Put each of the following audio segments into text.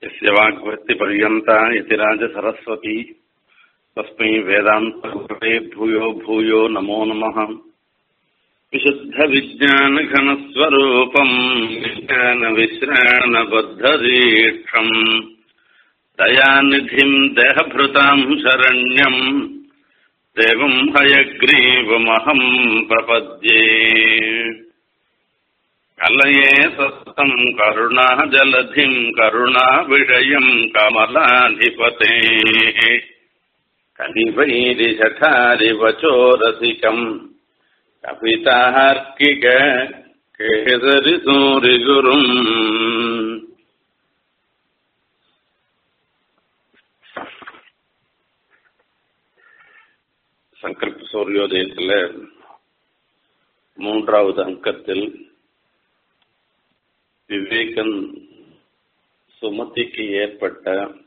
यस्य वाग्वृत्तिपर्यन्ता यतिराजसरस्वती तस्मै वेदान्तगुरवे भूयो भूयो नमो नमः विशुद्धविज्ञानघनस्वरूपम् विज्ञानविश्राणबद्धदीक्षम् दयानिधिम् देहभृताम् शरण्यम् देवम् हयग्रीवमहम् प्रपद्ये कलये सस्तम् करुणाजलधिम् करुणाविषयम् कमलाधिपतेः कलिवैरिशठारिवचोरसिकम् कपितार्किक केसरिसूरिगुरुम् சங்கல்ப சூரியோதயத்தில் மூன்றாவது அங்கத்தில் விவேகன் சுமதிக்கு ஏற்பட்ட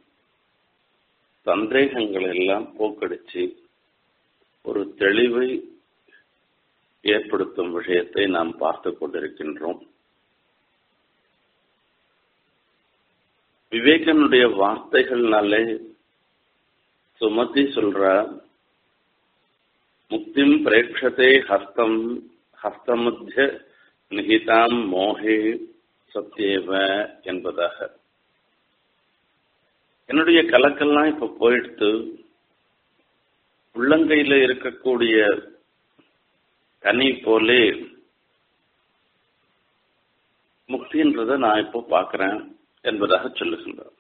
சந்தேகங்கள் எல்லாம் போக்கடிச்சு ஒரு தெளிவை ஏற்படுத்தும் விஷயத்தை நாம் பார்த்து கொண்டிருக்கின்றோம் விவேகனுடைய வார்த்தைகள்னாலே சுமதி சொல்ற முக்திம் பிரேட்சதே ஹஸ்தம் ஹஸ்தமத்திய நிகிதாம் மோகே சத்தியவ என்பதாக என்னுடைய கலக்கெல்லாம் இப்ப போயிடுத்து உள்ளங்கையில இருக்கக்கூடிய கனி போலே முக்தின்றத நான் இப்போ பார்க்கிறேன் என்பதாக சொல்லுகின்றார்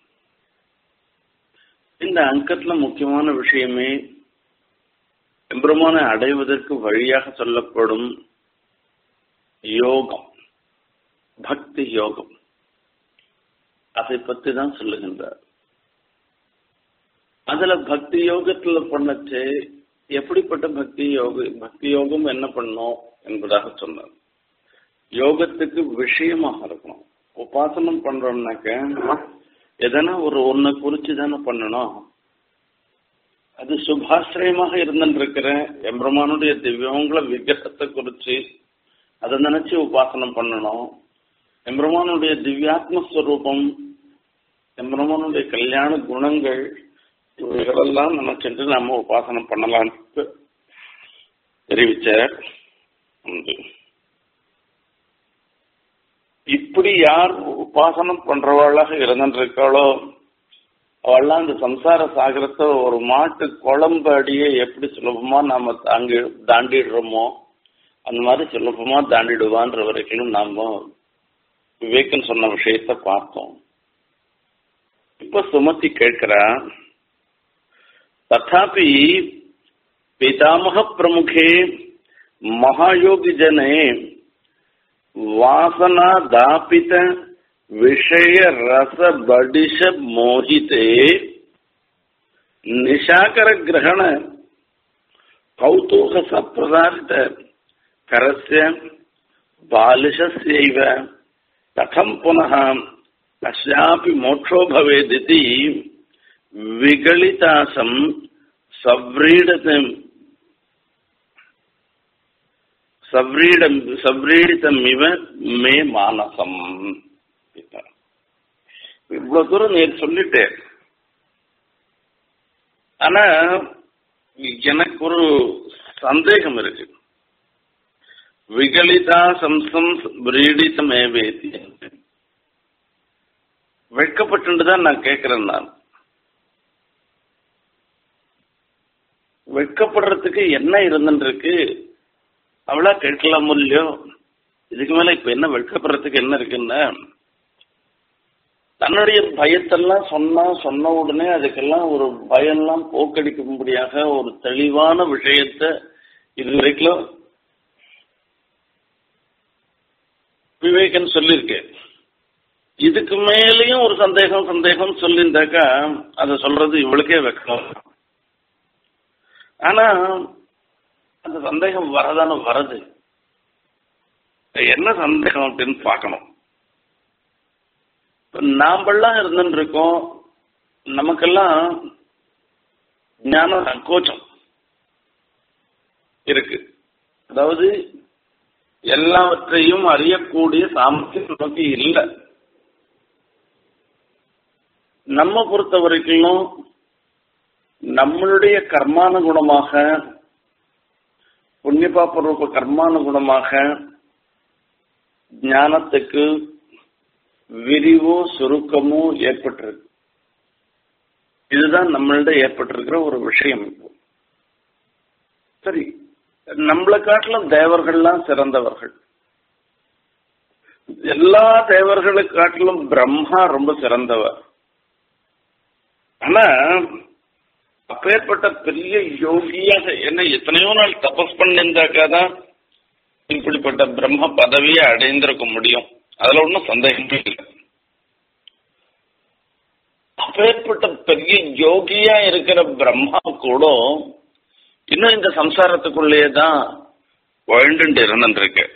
இந்த அங்கத்துல முக்கியமான விஷயமே எம்பெருமான அடைவதற்கு வழியாக சொல்லப்படும் யோகம் பக்தி யோகம் அதை பத்தி தான் சொல்லுகின்றார் அதுல பக்தி யோகத்துல பண்ணச்சு எப்படிப்பட்ட பக்தி யோக பக்தி யோகம் என்ன பண்ணும் என்பதாக சொன்னார் யோகத்துக்கு விஷயமாக இருக்கணும் உபாசனம் பண்றோம்னாக்க எதனா ஒரு ஒன்ன குறிச்சு தானே பண்ணணும் அது சுபாசிரயமாக இருந்துருக்கிற எம்பிரமானுடைய திவ்யங்கள விக்கிரகத்தை குறிச்சு அதை நினைச்சு உபாசனம் பண்ணணும் எம்பிரமானுடைய திவ்யாத்மஸ்வரூபம் எம்பிரமானுடைய கல்யாண குணங்கள் இவைகளெல்லாம் நினைச்சிட்டு நாம உபாசனம் பண்ணலாம்னு தெரிவிச்சார் இப்படி யார் உபாசனம் பண்றவாளாக இருந்திருக்காளோ அவள்லாம் அந்த சம்சார சாகரத்தை ஒரு மாட்டு குழம்பு அடியே எப்படி சுலபமா நாம தாங்கி தாண்டிடுறோமோ அந்த மாதிரி சுலபமா தாண்டிடுவான்ற வரைக்கும் நாம விவேகன் சொன்ன விஷயத்த பார்த்தோம் இப்ப சுமத்தி கேட்கிறா तथापि पितामह प्रमुखे महायोगी जने वासना दापित विषय रस बडिश मोहिते निशाकर ग्रहण कौतूह सप्रसारित करस्य बालिशस्यैव कथं पुनः कस्यापि मोक्षो भवेदिति विगलितासं सव्रीडतं சவ்ரீடம் சவ்ரீடித்தம் இவ மே மானசம் இவ்வளவு தூரம் நேர் சொல்லிட்டேன் ஆனா எனக்கு ஒரு சந்தேகம் இருக்கு விகலிதா சம்சம் விரீடித்தமேவேதி வெட்கப்பட்டு தான் நான் கேட்கிறேன் நான் வெட்கப்படுறதுக்கு என்ன இருந்துருக்கு அவளா கேட்கலாம் இல்லையோ இதுக்கு மேல இப்ப என்ன வெட்கப்படுறதுக்கு என்ன இருக்குன்னா தன்னுடைய பயத்தெல்லாம் சொன்னா சொன்ன உடனே அதுக்கெல்லாம் ஒரு பயம்லாம் போக்கடிக்கும்படியாக ஒரு தெளிவான விஷயத்த இது வரைக்கும் விவேகன் சொல்லியிருக்கேன் இதுக்கு மேலேயும் ஒரு சந்தேகம் சந்தேகம் சொல்லியிருந்தாக்கா அதை சொல்றது இவளுக்கே வைக்கணும் ஆனா அந்த சந்தேகம் வரதான வருது என்ன சந்தேகம் அப்படின்னு பார்க்கணும் நாம்பெல்லாம் இருந்துட்டு இருக்கோம் நமக்கெல்லாம் ஞான சங்கோச்சம் இருக்கு அதாவது எல்லாவற்றையும் அறியக்கூடிய சாமர்த்தியம் நமக்கு இல்லை நம்ம பொறுத்த வரைக்கும் நம்மளுடைய கர்மானுகுணமாக புண்ணியபாப்ப ரூப கர்மானுகுணமாக ஞானத்துக்கு விரிவோ சுருக்கமோ ஏற்பட்டிருக்கு இதுதான் நம்மள்ட ஏற்பட்டிருக்கிற ஒரு விஷயம் இப்போ சரி நம்மளை காட்டிலும் தேவர்கள்லாம் சிறந்தவர்கள் எல்லா தேவர்களை காட்டிலும் பிரம்மா ரொம்ப சிறந்தவர் ஆனா அப்பேற்பட்ட பெரிய யோகியாக என்ன எத்தனையோ நாள் தபஸ் பண்ணியிருந்தாக்காதான் இப்படிப்பட்ட பிரம்ம பதவியை அடைந்திருக்க முடியும் அதுல ஒன்றும் சந்தேகமே இல்லை அப்பேற்பட்ட பெரிய யோகியா இருக்கிற பிரம்மா கூட இன்னும் இந்த சம்சாரத்துக்குள்ளேயே தான் வாழ்ந்துட்டு இருந்துருக்கு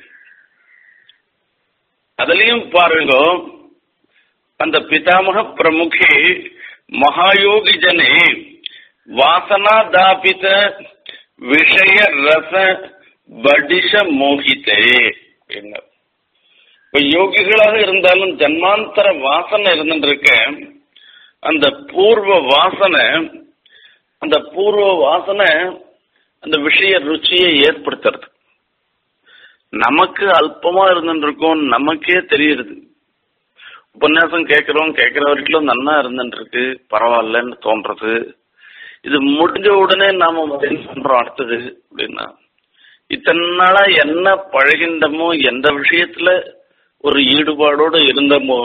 அதுலயும் பாருங்க அந்த பிதாமக பிரமுகி மகாயோகி ஜனே வாசனா தாபித விஷய ரச படிஷ மோகித்தே என்ன இப்ப யோகிகளாக இருந்தாலும் ஜன்மாந்தர வாசனை இருந்துருக்க அந்த பூர்வ வாசனை அந்த பூர்வ வாசனை அந்த விஷய ருச்சியை ஏற்படுத்துறது நமக்கு அல்பமா இருந்துருக்கோம் நமக்கே தெரியுது உபன்யாசம் கேட்கிறோம் கேட்கிற வரைக்கும் நன்னா இருந்துருக்கு பரவாயில்லன்னு தோன்றது இது முடிஞ்ச உடனே நாம என்ன பண்றோம் அடுத்தது அப்படின்னா இத்தனை நாளா என்ன பழகின்றமோ எந்த விஷயத்துல ஒரு ஈடுபாடோடு இருந்தமோ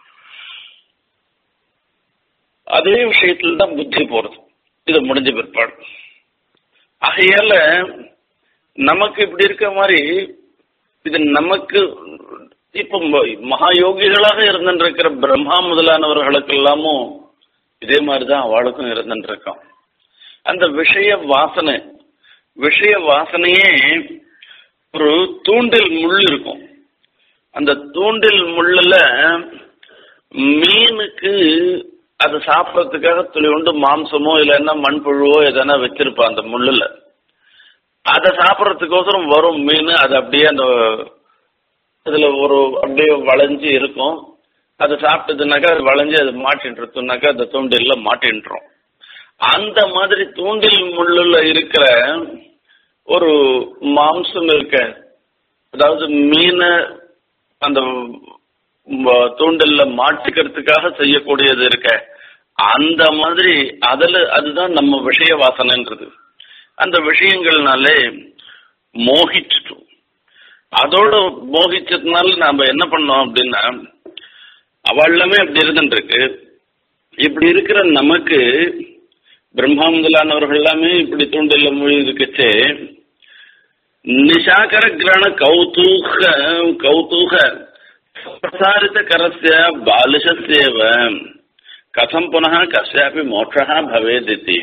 அதே விஷயத்துல தான் புத்தி போறது இது முடிஞ்ச பிற்பாடு ஆகையால நமக்கு இப்படி இருக்க மாதிரி இது நமக்கு இப்ப மகா யோகிகளாக இருந்துருக்கிற பிரம்மா முதலானவர்களுக்கு எல்லாமும் இதே மாதிரிதான் அவளுக்கும் இருந்துருக்கான் அந்த விஷய வாசனை விஷய வாசனையே ஒரு தூண்டில் முள் இருக்கும் அந்த தூண்டில் முள்ளுல மீனுக்கு அது சாப்பிட்றதுக்காக துளி உண்டு மாம்சமோ இல்லைன்னா மண்புழுவோ எதனா வச்சிருப்பான் அந்த முள்ளுல அதை சாப்பிட்றதுக்கோசரம் வரும் மீன் அது அப்படியே அந்த இதுல ஒரு அப்படியே வளைஞ்சு இருக்கும் அதை சாப்பிட்டதுனாக்கா அது வளைஞ்சு அது மாட்டின்றதுனாக்கா அந்த தூண்டில்ல மாட்டின்றோம் அந்த மாதிரி தூண்டில் முள்ளுல இருக்கிற ஒரு மாம்சம் இருக்க அதாவது மீனை அந்த தூண்டில்ல மாட்டிக்கிறதுக்காக செய்யக்கூடியது இருக்க அந்த மாதிரி அதுல அதுதான் நம்ம விஷய வாசனைன்றது அந்த விஷயங்கள்னாலே மோகிச்சிட்டோம் அதோட மோகிச்சதுனால நாம என்ன பண்ணோம் அப்படின்னா அவள்லமே அப்படி இருந்துருக்கு இப்படி இருக்கிற நமக்கு பிரம்மா முதலானவர்கள் எல்லாமே இப்படி தூண்டில்ல மொழி இருக்குச்சு நிஷாகர கிரண கௌதூக கௌதூக பிரசாரித கரஸ்ய பாலிஷஸ்யேவ கதம் புனः கஸ்யாபி மோட்சா பவேதிதி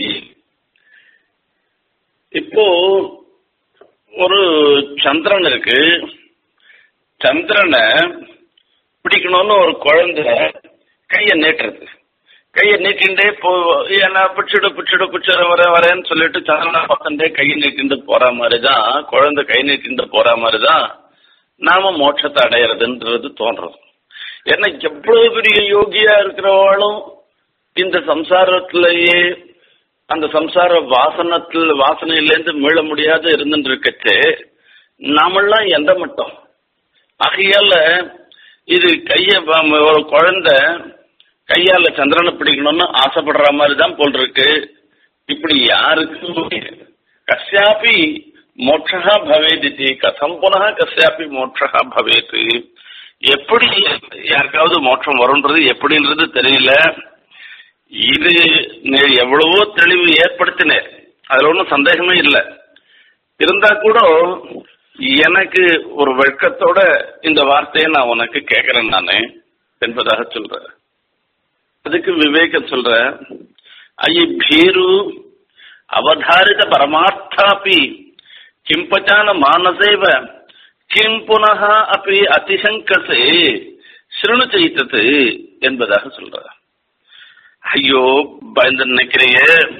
இப்போ ஒரு சந்திரன் இருக்கு சந்திரனை பிடிக்கணும்னு ஒரு குழந்தை கையை நீட்டுறது கையை நீட்டிண்டே போ ஏன்னா பிடிச்சிடு பிடிச்சிடு பிடிச்சிட வர வரேன்னு சொல்லிட்டு சந்திரனை பார்த்துட்டே கையை நீட்டிண்டு போற மாதிரி தான் குழந்தை கை நீட்டிண்டு போற மாதிரி தான் நாம மோட்சத்தை அடையிறதுன்றது தோன்றது ஏன்னா எவ்வளவு பெரிய யோகியா இருக்கிறவாளும் இந்த சம்சாரத்திலேயே அந்த சம்சார வாசனத்தில் வாசனையிலேருந்து மீள முடியாத இருந்துட்டு இருக்கச்சு நாமெல்லாம் எந்த மட்டம் ஆகையால இது கைய ஒரு குழந்தை கையால சந்திரனை பிடிக்கணும்னு ஆசைப்படுற மாதிரி தான் போல் இருக்கு இப்படி யாருக்கு கஸ்யாபி மோட்சா பவேதித்தி கதம் புனக கஸ்யாபி மோட்சா பவேத்து எப்படி யாருக்காவது மோட்சம் வரும்ன்றது எப்படின்றது தெரியல இது எவ்வளவோ தெளிவு ஏற்படுத்தினேன் அதுல ஒன்றும் சந்தேகமே இல்லை இருந்தா கூட எனக்கு ஒரு வெட்கத்தோட இந்த வார்த்தையை நான் உனக்கு கேட்கிறேன் நானு என்பதாக சொல்றேன் அதுக்கு விவேகம் சொல்ற ஐ பீரு அவதாரித பரமார்த்தாபி கிம்பச்சான மானசேவ கிம் புனக அப்படி அதிசங்கசே சிறுணு செய்தது என்பதாக சொல்ற ஐயோ பயந்து நினைக்கிறைய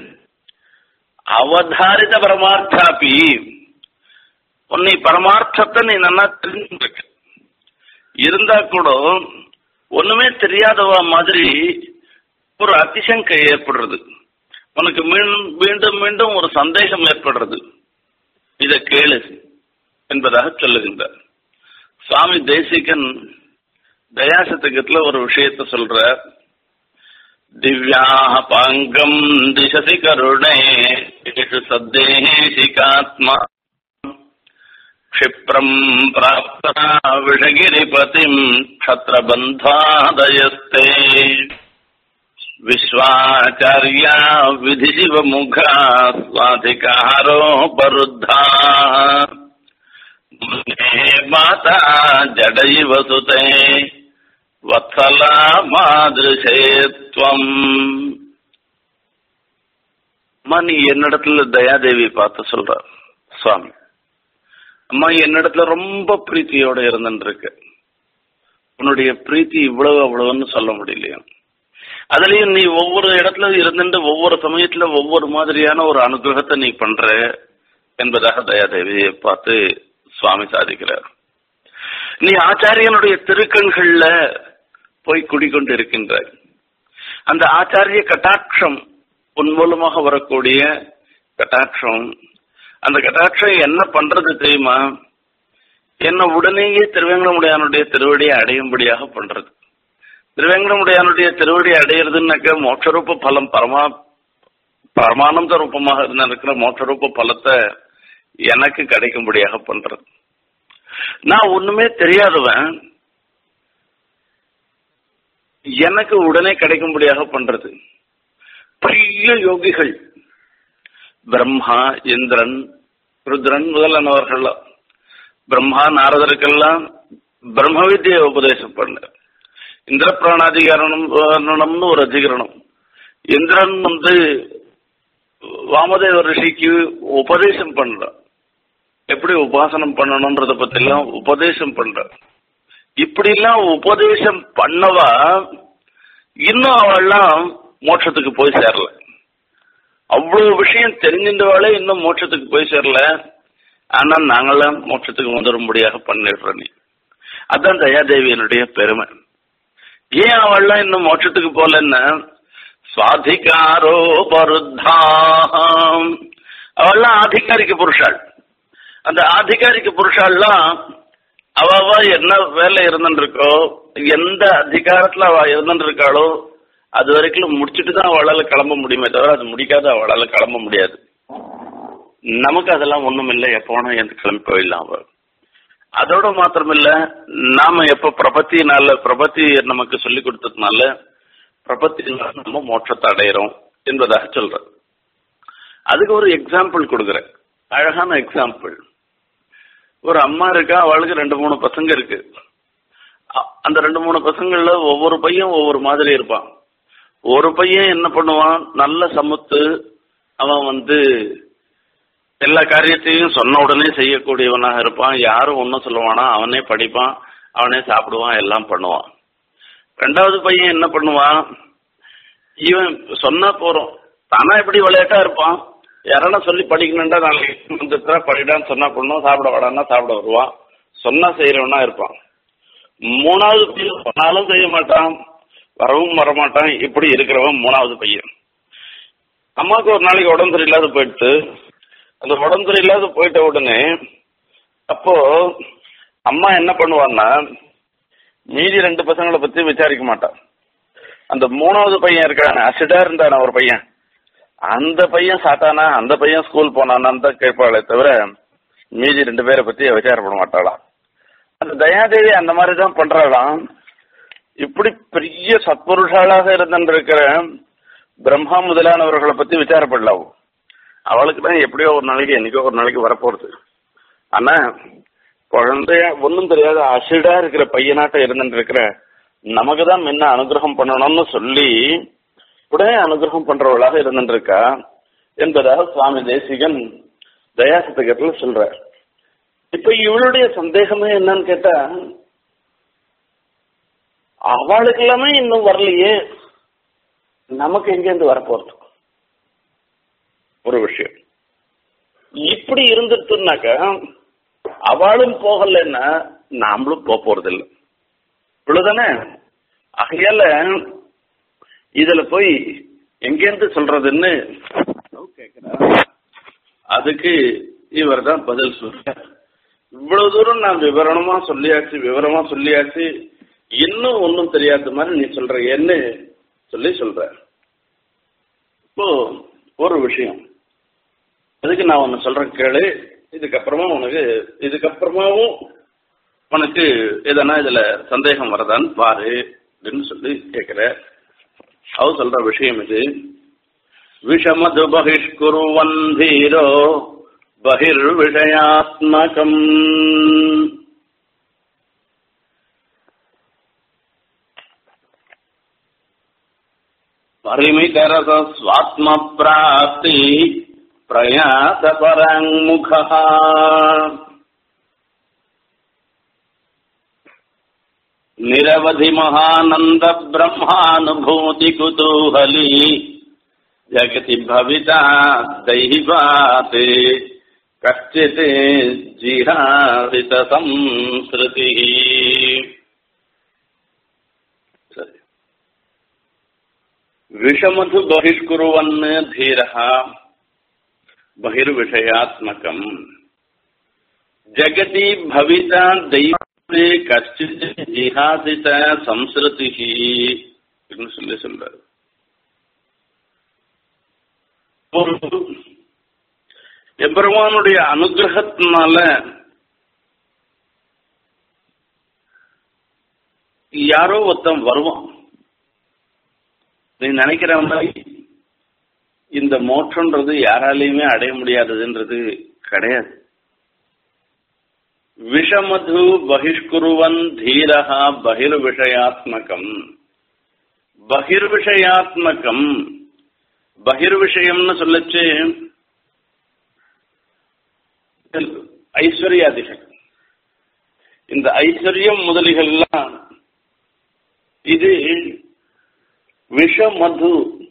அவதாரித பரமார்த்தாபி உன்னை பரமார்த்தத்தை நீ நல்லா தெரிஞ்சுருக்க இருந்தா கூட ஒண்ணுமே தெரியாதவ மாதிரி ஒரு அதிசங்கை ஏற்படுறது உனக்கு மீண்டும் மீண்டும் மீண்டும் ஒரு சந்தேகம் ஏற்படுறது இத கேளு என்பதாக சொல்லுகின்றார் சுவாமி தேசிகன் தயாசத்துக்கத்துல ஒரு விஷயத்த சொல்ற திவ்யாக பாங்கம் திசசி கருணே சத்தேசிகாத்மா क्षिप्रम् प्राप्ता विषगिरिपतिम् क्षत्रबन्धादयस्ते विश्वाचार्या विधिशिवमुखा स्वाधिकारोपरुद्धा माता जडैव सुते वत्सला मादृशे त्वम् மணி என்னிடத்துல தயாதேவி பார்த்து சொல்றார் சுவாமி அம்மா என்னிடத்துல ரொம்ப பிரீத்தியோட இருந்துருக்கு உன்னுடைய பிரீத்தி இவ்வளவு அவ்வளவுன்னு சொல்ல முடியலையா அதுலயும் நீ ஒவ்வொரு இடத்துல இருந்துட்டு ஒவ்வொரு சமயத்துல ஒவ்வொரு மாதிரியான ஒரு அனுகிரகத்தை நீ பண்ற என்பதாக தயாதேவியை பார்த்து சுவாமி சாதிக்கிறார் நீ ஆச்சாரியனுடைய திருக்கண்கள்ல போய் குடிக்கொண்டு இருக்கின்றாய் அந்த ஆச்சாரிய கட்டாட்சம் உன் மூலமாக வரக்கூடிய கட்டாட்சம் அந்த கட்டாட்சம் என்ன பண்றது தெரியுமா என்ன உடனேயே திருவேங்கடமுடையானுடைய திருவடியை அடையும்படியாக பண்றது திருவேங்கடமுடையானுடைய திருவடியை அடையிறதுன்னாக்க மோட்சரூப பலம் பரமா பரமானந்த ரூபமாக இருந்த இருக்கிற மோட்சரூப பலத்தை எனக்கு கிடைக்கும்படியாக பண்றது நான் ஒண்ணுமே தெரியாதவன் எனக்கு உடனே கிடைக்கும்படியாக பண்றது பெரிய யோகிகள் பிரம்மா இந்திரன் ருத்ரன் முதலானவர்கள் பிரம்மா நாரதருக்கெல்லாம் பிரம்ம வித்தியை உபதேசம் பண்ண இந்திர பிராணாதிகரணம்னு ஒரு அதிகரணம் இந்திரன் வந்து வாமதேவ ரிஷிக்கு உபதேசம் பண்ற எப்படி உபாசனம் பண்ணணும்ன்றத பத்தி எல்லாம் உபதேசம் பண்ற இப்படி எல்லாம் உபதேசம் பண்ணவா இன்னும் அவள்லாம் மோட்சத்துக்கு போய் சேரல அவ்வளவு விஷயம் தெரிஞ்சின்றவாளே இன்னும் மோட்சத்துக்கு போய் சேரல ஆனா நாங்களாம் மோட்சத்துக்கு வந்துடும்படியாக பண்ணிடுற நீ அதான் தயாதேவியனுடைய பெருமை ஏன் அவள்லாம் இன்னும் மோட்சத்துக்கு போலன்னா சுவாதிகாரோ பருத்தாம் அவள்லாம் ஆதிகாரிக்க புருஷாள் அந்த ஆதிகாரிக்க புருஷாள்லாம் அவ அவ என்ன வேலை இருந்துருக்கோ எந்த அதிகாரத்துல அவ இருந்துருக்காளோ அது வரைக்கும் முடிச்சுட்டு தான் அவளால கிளம்ப முடியுமே தவிர அது முடிக்காத அவளால கிளம்ப முடியாது நமக்கு அதெல்லாம் ஒண்ணும் இல்லை எப்போனா எந்த கிளம்பி போயிடலாம் அவ அதோட மாத்திரம் இல்ல நாம எப்ப பிரபத்தினால பிரபத்தி நமக்கு சொல்லி கொடுத்ததுனால பிரபத்தினால நம்ம மோட்சத்தை அடையிறோம் என்பதாக சொல்ற அதுக்கு ஒரு எக்ஸாம்பிள் கொடுக்குறேன் அழகான எக்ஸாம்பிள் ஒரு அம்மா இருக்கா அவளுக்கு ரெண்டு மூணு பசங்க இருக்கு அந்த ரெண்டு மூணு பசங்கள்ல ஒவ்வொரு பையன் ஒவ்வொரு மாதிரி இருப்பான் ஒரு பையன் என்ன பண்ணுவான் நல்ல சமுத்து அவன் வந்து எல்லா காரியத்தையும் சொன்ன உடனே செய்யக்கூடியவனாக இருப்பான் யாரும் ஒன்றும் சொல்லுவானா அவனே படிப்பான் அவனே சாப்பிடுவான் எல்லாம் பண்ணுவான் ரெண்டாவது பையன் என்ன பண்ணுவான் இவன் சொன்னா போறோம் தானா எப்படி விளையாட்டா இருப்பான் யாரான சொல்லி படிக்கணும்டா நாளைக்கு வந்துட்டா படிடான்னு சொன்னா பண்ணும் சாப்பிட வாடான்னா சாப்பிட வருவான் சொன்னா செய்யறவனா இருப்பான் மூணாவது பையன் சொன்னாலும் செய்ய மாட்டான் வரவும் வரமாட்டான் இப்படி இருக்கிறவன் மூணாவது பையன் அம்மாவுக்கு ஒரு நாளைக்கு உடம்பு சரியில்லாத போயிட்டு அந்த உடம்பு சரியில்லாத போயிட்ட உடனே அப்போ அம்மா என்ன பண்ணுவான்னா மீதி ரெண்டு பசங்களை பத்தி விசாரிக்க மாட்டான் அந்த மூணாவது பையன் இருக்கான அசிடா இருந்தான ஒரு பையன் அந்த பையன் சாட்டானா அந்த பையன் ஸ்கூல் போனானான்னு தான் கேட்பாளே தவிர மீதி ரெண்டு பேரை பத்தி விசாரப்பட மாட்டாளாம் அந்த தயாதேவி அந்த மாதிரி தான் பண்றாளாம் இப்படி பெரிய சத்புருஷாளாக இருந்திருக்கிற பிரம்மா முதலானவர்களை பத்தி விசாரப்படலாம் அவளுக்கு தான் எப்படியோ ஒரு நாளைக்கு என்னைக்கோ ஒரு நாளைக்கு வரப்போறது ஆனா குழந்தைய ஒன்றும் தெரியாத அசிடா இருக்கிற பையனாட்ட இருந்துட்டு இருக்கிற நமக்கு தான் முன்ன அனுகிரகம் பண்ணணும்னு சொல்லி உடனே அனுகிரகம் பண்றவளாக இருந்துட்டு இருக்கா என்பதாக சுவாமி தேசிகன் தயாசதகத்துல சொல்ற இப்ப இவளுடைய சந்தேகமே என்னன்னு கேட்டா அவளுக்கு எல்லாமே இன்னும் வரலையே நமக்கு எங்கேருந்து வரப்போறது ஒரு விஷயம் இப்படி இருந்துட்டுனாக்க அவளும் போகலன்னா நாமளும் போக போறது இல்லை இவ்வளவுதானே ஆகையால இதுல போய் எங்கேருந்து சொல்றதுன்னு கேட்கிறார் அதுக்கு இவர் தான் பதில் சொல்ற இவ்வளவு தூரம் நான் விவரணமா சொல்லியாச்சு விவரமா சொல்லியாச்சு இன்னும் ஒன்றும் தெரியாத மாதிரி நீ சொல்ற என்ன சொல்லி சொல்ற இப்போ ஒரு விஷயம் அதுக்கு நான் ஒன்று சொல்றேன் கேளு இதுக்கப்புறமா உனக்கு இதுக்கப்புறமாவும் உனக்கு எதனா இதுல சந்தேகம் வரதான்னு பாரு அப்படின்னு சொல்லி கேட்கிற அவ சொல்ற விஷயம் இது விஷமது பகிஷ்குருவன் தீரோ பகிர்விஷயாத்மகம் परिमितरस स्वात्मप्राप्ति प्रयासपराङ्मुखः निरवधि महानन्द ब्रह्मानुभूति कुतूहली जगति भविता दैवात् कश्चित् जिहासित संस्कृतिः सरि विषमधु बहिष्कुर्वन् धीरः बहिर्विषयात्मकम् जगति भविता दैवे कश्चित् जिहासित संस्कृतिः சொல்லி சொல்றாரு ஒரு எம்பெருமானுடைய அனுகிரகத்தினால யாரோ ஒருத்தன் வருவான் நீ நினைக்கிற மாதிரி இந்த மோற்றன்றது யாராலையுமே அடைய முடியாததுன்றது கிடையாது விஷமது பகிஷ்குருவன் தீரகா பகிர் விஷயாத்மகம் பகிர் விஷயாத்மகம் பகிர் விஷயம்னு சொல்லச்சு ஐஸ்வர்யாதிகள் இந்த ஐஸ்வர்யம் முதலிகள்லாம் இது விஷ மது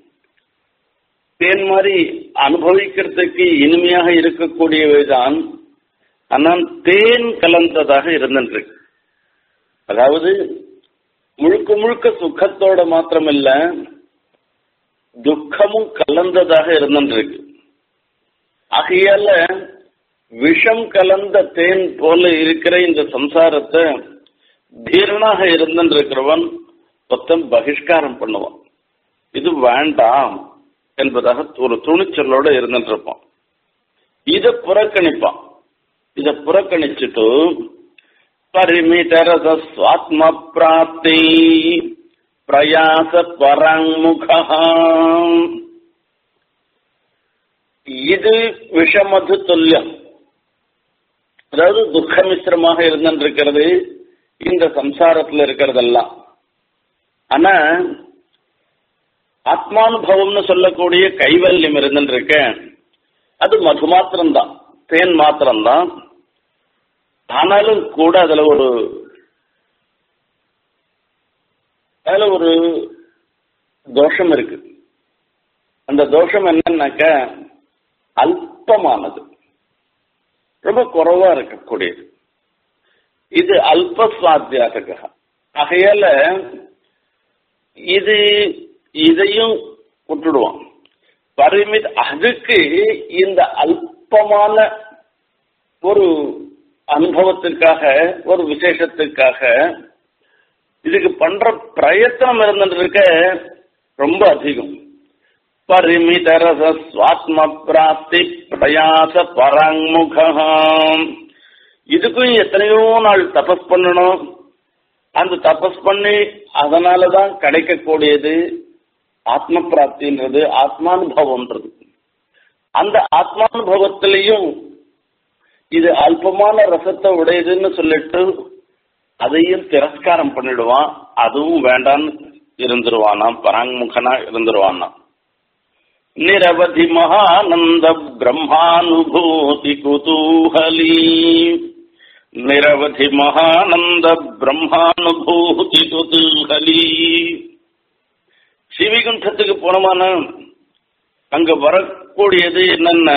தேன் மாதிரி அனுபவிக்கிறதுக்கு இனிமையாக இருக்கக்கூடியவைதான் ஆனால் தேன் கலந்ததாக இருந்திருக்கு அதாவது முழுக்க முழுக்க சுகத்தோட மாத்திரமில்ல துக்கமும் கலந்ததாக இருந்திருக்கு ஆகையால விஷம் கலந்த தேன் போல இருக்கிற இந்த சம்சாரத்தை தீரனாக இருந்திருக்கிறவன் மொத்தம் பகிஷ்காரம் பண்ணுவான் இது வேண்டாம் என்பதாக ஒரு துணிச்சலோட இருந்துட்டு இருப்பான் இதை புறக்கணிப்பான் இதை புறக்கணிச்சுட்டு பரிமிதரச சுவாத்ம பிராப்தி பிரயாச பரங்முக இது விஷமது துல்லியம் அதாவது துக்கமிஸ்ரமாக இருந்திருக்கிறது இந்த சம்சாரத்தில் இருக்கிறதெல்லாம் ஆனா ஆத்மானுபவம்னு சொல்லக்கூடிய கைவல்யம் இருந்துருக்க அது மது மாத்திரம்தான் தேன் மாத்திரம்தான் ஆனாலும் கூட அதுல ஒரு அதுல ஒரு தோஷம் இருக்கு அந்த தோஷம் என்னன்னாக்க அல்பமானது ரொம்ப குறைவா இருக்கக்கூடியது இது அல்பஸ்வாத்தியாக ஆகையால இது இதையும் விட்டுடுவான் பரிமித் அதுக்கு இந்த அல்பமான ஒரு அனுபவத்திற்காக ஒரு விசேஷத்துக்காக இதுக்கு பண்ற பிரயத்தனம் இருந்துருக்க ரொம்ப அதிகம் பரிமிதரச சுவாத்ம பிராப்தி பிரயாச பராங்முகம் இதுக்கும் எத்தனையோ நாள் தபஸ் பண்ணணும் அந்த தபஸ் பண்ணி அதனாலதான் கிடைக்கக்கூடியது ஆத்ம பிராப்தின்றது ஆத்மானுபவம்ன்றது அந்த ஆத்மானுபவத்திலையும் இது அல்பமான ரசத்தை உடையதுன்னு சொல்லிட்டு அதையும் திரஸ்காரம் பண்ணிடுவான் அதுவும் வேண்டான்னு இருந்துருவானாம் பராங்முகனா இருந்துருவானாம் நிரவதி மகானந்த பிரம்மானுபூதி குதூகலி நிரவதி மகானந்த பிரம்மானுபூதி குதூகலி சிவிகுண்டத்துக்கு போனமான அங்க வரக்கூடியது என்னன்னா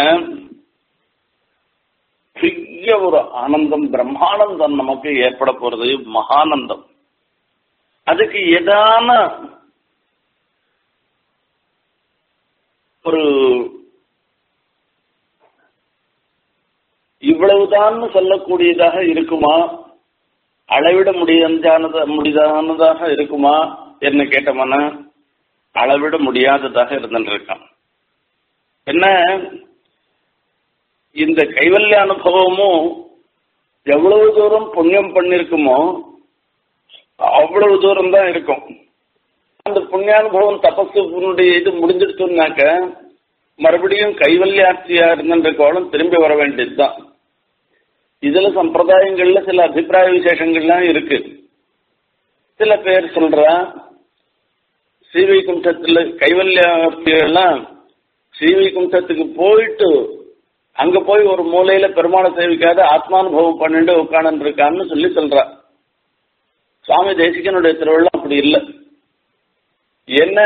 பெரிய ஒரு ஆனந்தம் பிரம்மானந்தம் நமக்கு ஏற்பட போறது மகானந்தம் அதுக்கு எதான ஒரு இவ்வளவுதான் சொல்லக்கூடியதாக இருக்குமா அளவிட முடியானத முடியானதாக இருக்குமா என்ன கேட்டோம்னா அளவிட முடியாததாக இருந்துருக்கான் என்ன இந்த கைவல்ய அனுபவமும் எவ்வளவு தூரம் புண்ணியம் பண்ணிருக்குமோ அவ்வளவு தூரம் தான் இருக்கும் அந்த புண்ணியானுபவம் தபஸுடைய இது முடிஞ்சிடுச்சுனாக்க மறுபடியும் கைவல்யாட்சியா இருந்திருக்கோளும் திரும்பி வர வேண்டியதுதான் இதுல சம்பிரதாயங்கள்ல சில அபிப்பிராய விசேஷங்கள்லாம் இருக்கு சில பேர் சொல்றா ஸ்ரீவைகுண்டத்துல கைவல்யெல்லாம் ஸ்ரீவைகுண்டத்துக்கு போயிட்டு அங்க போய் ஒரு மூலையில பெருமாளை சேவிக்காத ஆத்மானுபவம் பண்ணிட்டு உட்காந்து இருக்கான்னு சொல்லி சொல்றா சுவாமி தேசிகனுடைய திருவிழா அப்படி இல்லை என்ன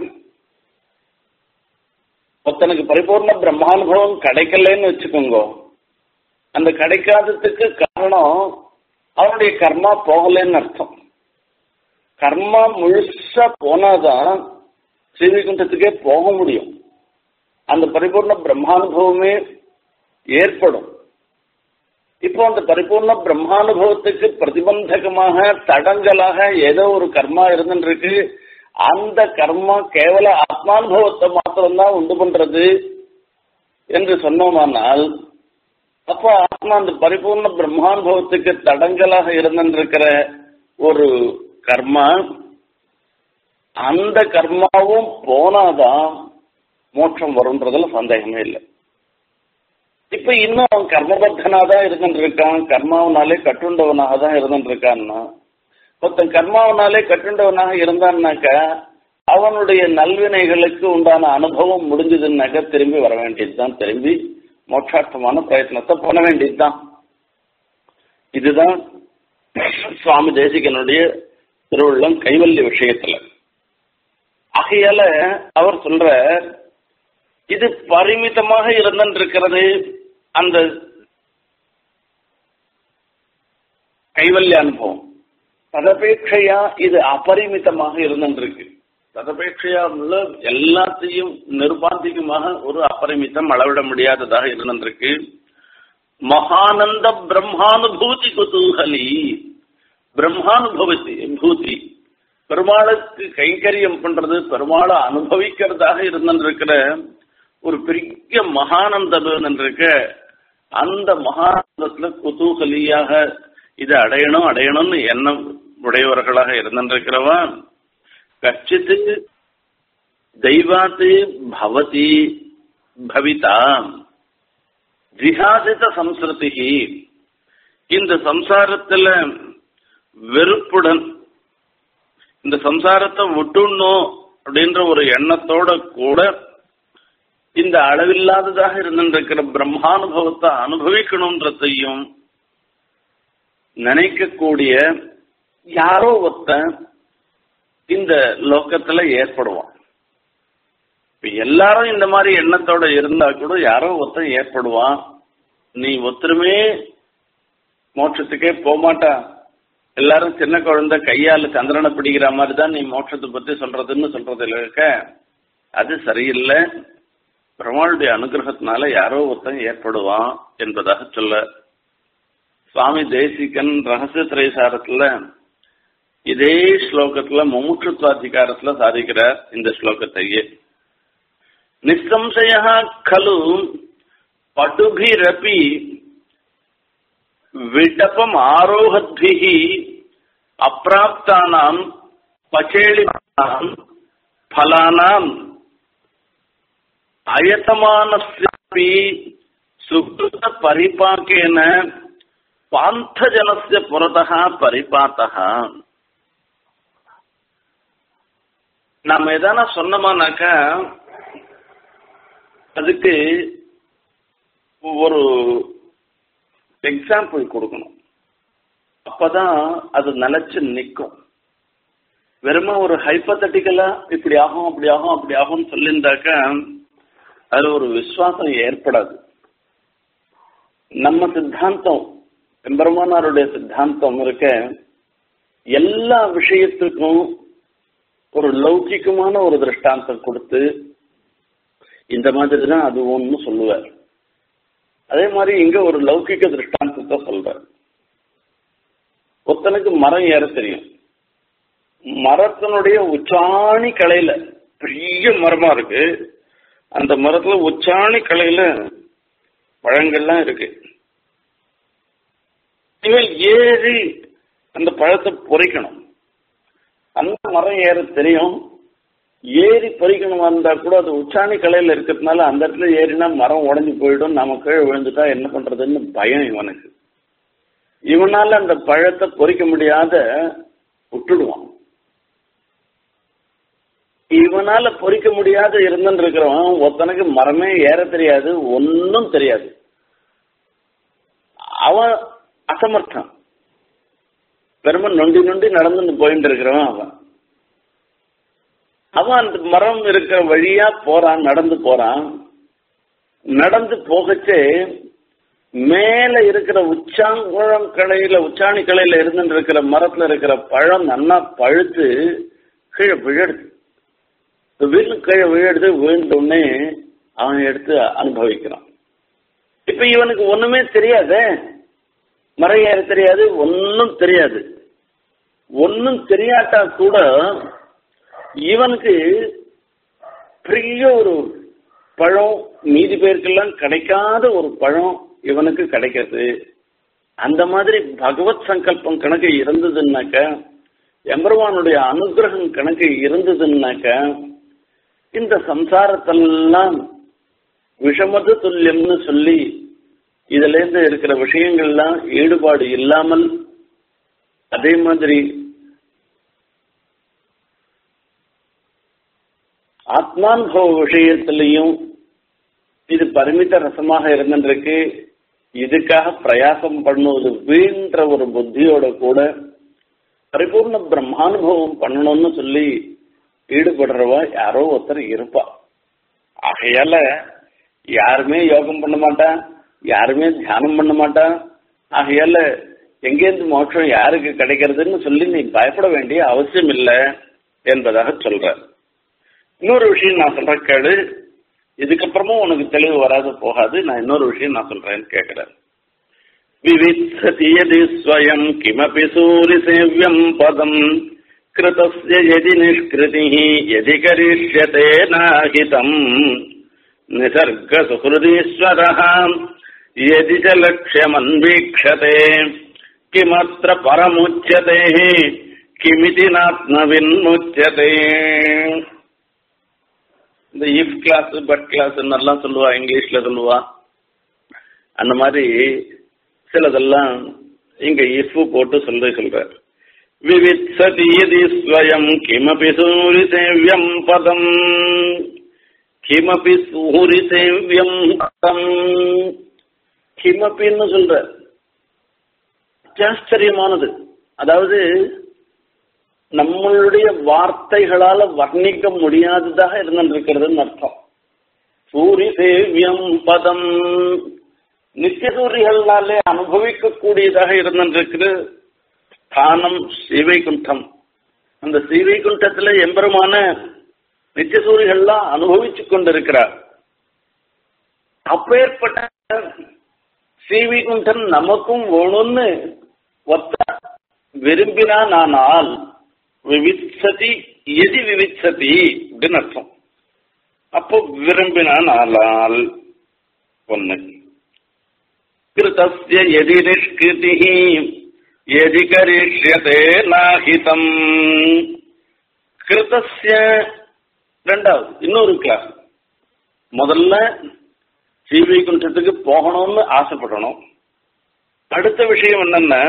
ஒருத்தனுக்கு பரிபூர்ண பிரம்மானுபவம் கிடைக்கலன்னு வச்சுக்கோங்க அந்த கிடைக்காததுக்கு காரணம் அவனுடைய கர்மா போகலன்னு அர்த்தம் கர்மா முழுசா போனாதான் ஸ்ரீவைகுண்டத்துக்கே போக முடியும் அந்த பரிபூர்ண பிரம்மானுபவமே ஏற்படும் இப்போ அந்த பரிபூர்ண பிரம்மானுபவத்துக்கு பிரதிபந்தகமாக தடங்கலாக ஏதோ ஒரு கர்மா இருந்துருக்கு அந்த கர்மா கேவல ஆத்மானுபவத்தை மாத்திரம்தான் உண்டு பண்றது என்று சொன்னோமானால் அப்போ ஆத்மா அந்த பரிபூர்ண பிரம்மானுபவத்துக்கு தடங்கலாக இருந்திருக்கிற ஒரு கர்மா அந்த கர்மாவும் போனாதான் மோட்சம் வரும்ன்றதுல சந்தேகமே இல்லை இப்ப இன்னும் அவன் கர்மபத்தனா தான் இருந்துட்டு இருக்கான் கர்மாவனாலே கட்டுண்டவனாக தான் இருந்துட்டு இருக்கான்னா ஒருத்தன் கர்மாவனாலே கட்டுண்டவனாக இருந்தான்னாக்க அவனுடைய நல்வினைகளுக்கு உண்டான அனுபவம் முடிஞ்சதுன்னாக்க திரும்பி வர வேண்டியதுதான் திரும்பி மோட்சார்த்தமான பிரயத்னத்தை பண்ண வேண்டியதுதான் இதுதான் சுவாமி தேசிகனுடைய திருவள்ளம் கைவல்ய விஷயத்துல ஆகையால அவர் சொல்ற இது பரிமிதமாக இருந்திருக்கிறது அந்த கைவல்ய அனுபவம் ததபேட்சையா இது அபரிமிதமாக இருந்திருக்கு ததபேட்சையா உள்ள எல்லாத்தையும் நிர்பாந்திகமாக ஒரு அபரிமிதம் அளவிட முடியாததாக இருந்திருக்கு மகானந்த பிரம்மானுபூதி குதூகலி பிரம்மானுபவத்தி பூதி பெருமாளுக்கு கைங்கரியம் பண்றது பெருமாளை அனுபவிக்கிறதாக இருந்திருக்கிற ஒரு பெரிய மகானந்தம் இருக்க அந்த மகானந்தத்துல குதூகலியாக இதை அடையணும் அடையணும்னு எண்ணம் உடையவர்களாக இருந்திருக்கிறவன் கச்சித்து தெய்வாத்து பவதி பவிதா ஜிஹாசித சம்ஸ்கிருதி இந்த சம்சாரத்துல வெறுப்புடன் இந்த சம்சாரத்தை விட்டுணும் அப்படின்ற ஒரு எண்ணத்தோட கூட இந்த அளவில்லாததாக இருந்திருக்கிற பிரம்மானுபவத்தை அனுபவிக்கணும்ன்றதையும் நினைக்கக்கூடிய யாரோ ஒருத்தன் இந்த லோக்கத்துல ஏற்படுவான் இப்ப எல்லாரும் இந்த மாதிரி எண்ணத்தோட இருந்தா கூட யாரோ ஒருத்தன் ஏற்படுவான் நீ ஒருத்தருமே மோட்சத்துக்கே போகமாட்டா எல்லாரும் சின்ன குழந்தை கையால சந்திரனை பிடிக்கிற மாதிரி தான் நீ மோட்சத்தை பத்தி சொல்றதுன்னு சொல்றது இருக்க அது சரியில்லை பெருமாளுடைய அனுகிரகத்தினால யாரோ ஒருத்தன் ஏற்படுவான் என்பதாக சொல்ல சுவாமி தேசிகன் ரகசிய திரைசாரத்துல இதே ஸ்லோகத்துல முமுட்சுத்வாதிகாரத்துல சாதிக்கிறார் இந்த ஸ்லோகத்தையே நிசம்சய கலு படுபிரபி விடபம் ஆரோகத்பிஹி அப்பிராப்தானாம் பச்சேளினாம் ஃபலானாம் அயத்தமானஸ்யாபி சுகிருத பரிபாக்கேன பாந்தஜனஸ்ய புறத்தः பரிபாத்தः நாம எதான சொன்னோமானாக்கா அதுக்கு ஒரு எக்ஸாம்பிள் கொடுக்கணும் அப்பதான் அது நிலைச்சு நிற்கும் வெறும ஒரு ஹைப்பத்தட்டிக்கலா இப்படி ஆகும் அப்படி ஆகும் அப்படி ஆகும்னு சொல்லியிருந்தாக்கா அதுல ஒரு விசுவாசம் ஏற்படாது நம்ம சித்தாந்தம் எம்பெருமானாருடைய சித்தாந்தம் இருக்க எல்லா விஷயத்துக்கும் ஒரு லௌகிகமான ஒரு திருஷ்டாந்தம் கொடுத்து இந்த மாதிரி தான் அது ஒன்று சொல்லுவார் அதே மாதிரி இங்க ஒரு லௌகிக திருஷ்டாந்தத்தை சொல்றார் ஒருத்தனுக்கு மரம் ஏற தெரியும் மரத்தினுடைய உச்சாணி கலையில பெரிய மரமா இருக்கு அந்த மரத்துல உச்சாணி கலையில பழங்கள்லாம் இருக்கு இவன் ஏறி அந்த பழத்தை பொறிக்கணும் அந்த மரம் ஏற தெரியும் ஏறி பறிக்கணும் வந்தா கூட அது உச்சாணி கலையில இருக்கிறதுனால அந்த இடத்துல ஏறினா மரம் உடஞ்சி போயிடும் நம்ம கீழே விழுந்துட்டா என்ன பண்றதுன்னு பயம் இவனுக்கு இவனால அந்த பழத்தை பொறிக்க முடியாத விட்டுடுவான் இவனால பொறிக்க முடியாத இருந்துன்னு இருக்கிறவன் ஒருத்தனுக்கு மரமே ஏற தெரியாது ஒன்னும் தெரியாது அவன் அசமர்த்தம் பெருமை நொண்டி நொண்டி நடந்து போயிட்டு இருக்கிறவன் அவன் அவன் அந்த மரம் இருக்கிற வழியா போறான் நடந்து போறான் நடந்து போகச்சே மேல இருக்கிற உச்சாங்குழம் கலையில உச்சாணி கலையில இருந்து இருக்கிற மரத்துல இருக்கிற பழம் நன்னா பழுத்து கீழே விழுடுது வீட்டு கீழே விழுடுது விழுந்த உடனே அவன் எடுத்து அனுபவிக்கிறான் இப்ப இவனுக்கு ஒண்ணுமே தெரியாதே மரம் ஏற தெரியாது ஒன்னும் தெரியாது ஒன்னும் தெரியாட்டா கூட இவனுக்கு பெரிய ஒரு பழம் மீதி பேருக்கெல்லாம் கிடைக்காத ஒரு பழம் இவனுக்கு கிடைக்கிறது அந்த மாதிரி பகவத் சங்கல்பம் கணக்கு இருந்ததுன்னாக்க எம்பெருமானுடைய அனுகிரகம் கணக்கு இருந்ததுன்னாக்க இந்த சம்சாரத்தெல்லாம் விஷமது துல்லியம்னு சொல்லி இதுல இருந்து இருக்கிற விஷயங்கள்லாம் ஈடுபாடு இல்லாமல் அதே மாதிரி ஆத்மானுபவ விஷயத்திலையும் இது பரிமித ரசமாக இருந்திருக்கு இதுக்காக பிரயாசம் பண்ணுவது வீண்ற ஒரு புத்தியோட கூட பரிபூர்ண பிரம்மானுபவம் பண்ணணும்னு சொல்லி ஈடுபடுறவ யாரோ ஒருத்தர் இருப்பா ஆகையால யாருமே யோகம் பண்ண மாட்டா யாருமே தியானம் பண்ண மாட்டா ஆகையால எங்கேருந்து மோட்சம் யாருக்கு கிடைக்கிறதுன்னு சொல்லி நீ பயப்பட வேண்டிய அவசியம் இல்லை என்பதாக சொல்ற இன்னொரு விஷயம் நான் சொல்ற கேளு இதுக்கப்புறமும் உனக்கு தெளிவு வராது போகாது நான் இன்னொரு விஷயம் நான் சொல்றேன்னு கேட்கிறேன் விவித்சதி யதி ஸ்வயம் கிமபி சூரி சேவியம் பதம் கிருதஸ்ய யதி நிஷ்கிருதி யதி கரிஷ்யதே நாஹிதம் நிசர்க சுஹൃதீஸ்வரः यदि च लक्ष्यमन्वीक्षते किमत्र परमुच्यते किमिति नात्मविन्मुच्यते இந்த இஃப் கிளாஸ் பட் கிளாஸ் எல்லாம் சொல்லுவா இங்கிலீஷ்ல சொல்லுவா அந்த மாதிரி சிலதெல்லாம் இங்க இஃப் போட்டு சொல்லி சொல்றார் விவித்சதி யதி ஸ்வயம் கிமபி சூரி சேவியம் பதம் கிமபி சூரி சேவியம் பதம் கிமப்பின்னு சொல்ற ஆச்சரியமானது அதாவது நம்மளுடைய வார்த்தைகளால வர்ணிக்க முடியாததாக இருந்திருக்கிறதுன்னு அர்த்தம் சூரி சேவியம் பதம் நித்திய சூரிகளாலே அனுபவிக்கக்கூடியதாக இருந்திருக்கிற ஸ்தானம் ஸ்ரீவைகுண்டம் அந்த ஸ்ரீவைகுண்டத்துல எம்பெருமான நித்திய சூரிகள்லாம் அனுபவிச்சு கொண்டிருக்கிறார் அப்பேற்பட்ட ஸ்ரீவைகுண்டன் நமக்கும் வேணும்னு ஒத்த விரும்பினான் ஆனால் விவிச்சதி எதி விவிச்சதி அப்படின்னு அர்த்தம் அப்போ விரும்பினான் ஆனால் ஒண்ணு கிருதஸ்ய எதி நிஷ்கிருதி எதி கரிஷ்யதே நாஹிதம் கிருதஸ்ய ரெண்டாவது இன்னொரு கிளாஸ் முதல்ல ஸ்ரீவைகுண்டத்துக்கு போகணும்னு ஆசைப்படணும் அடுத்த விஷயம் என்னன்னா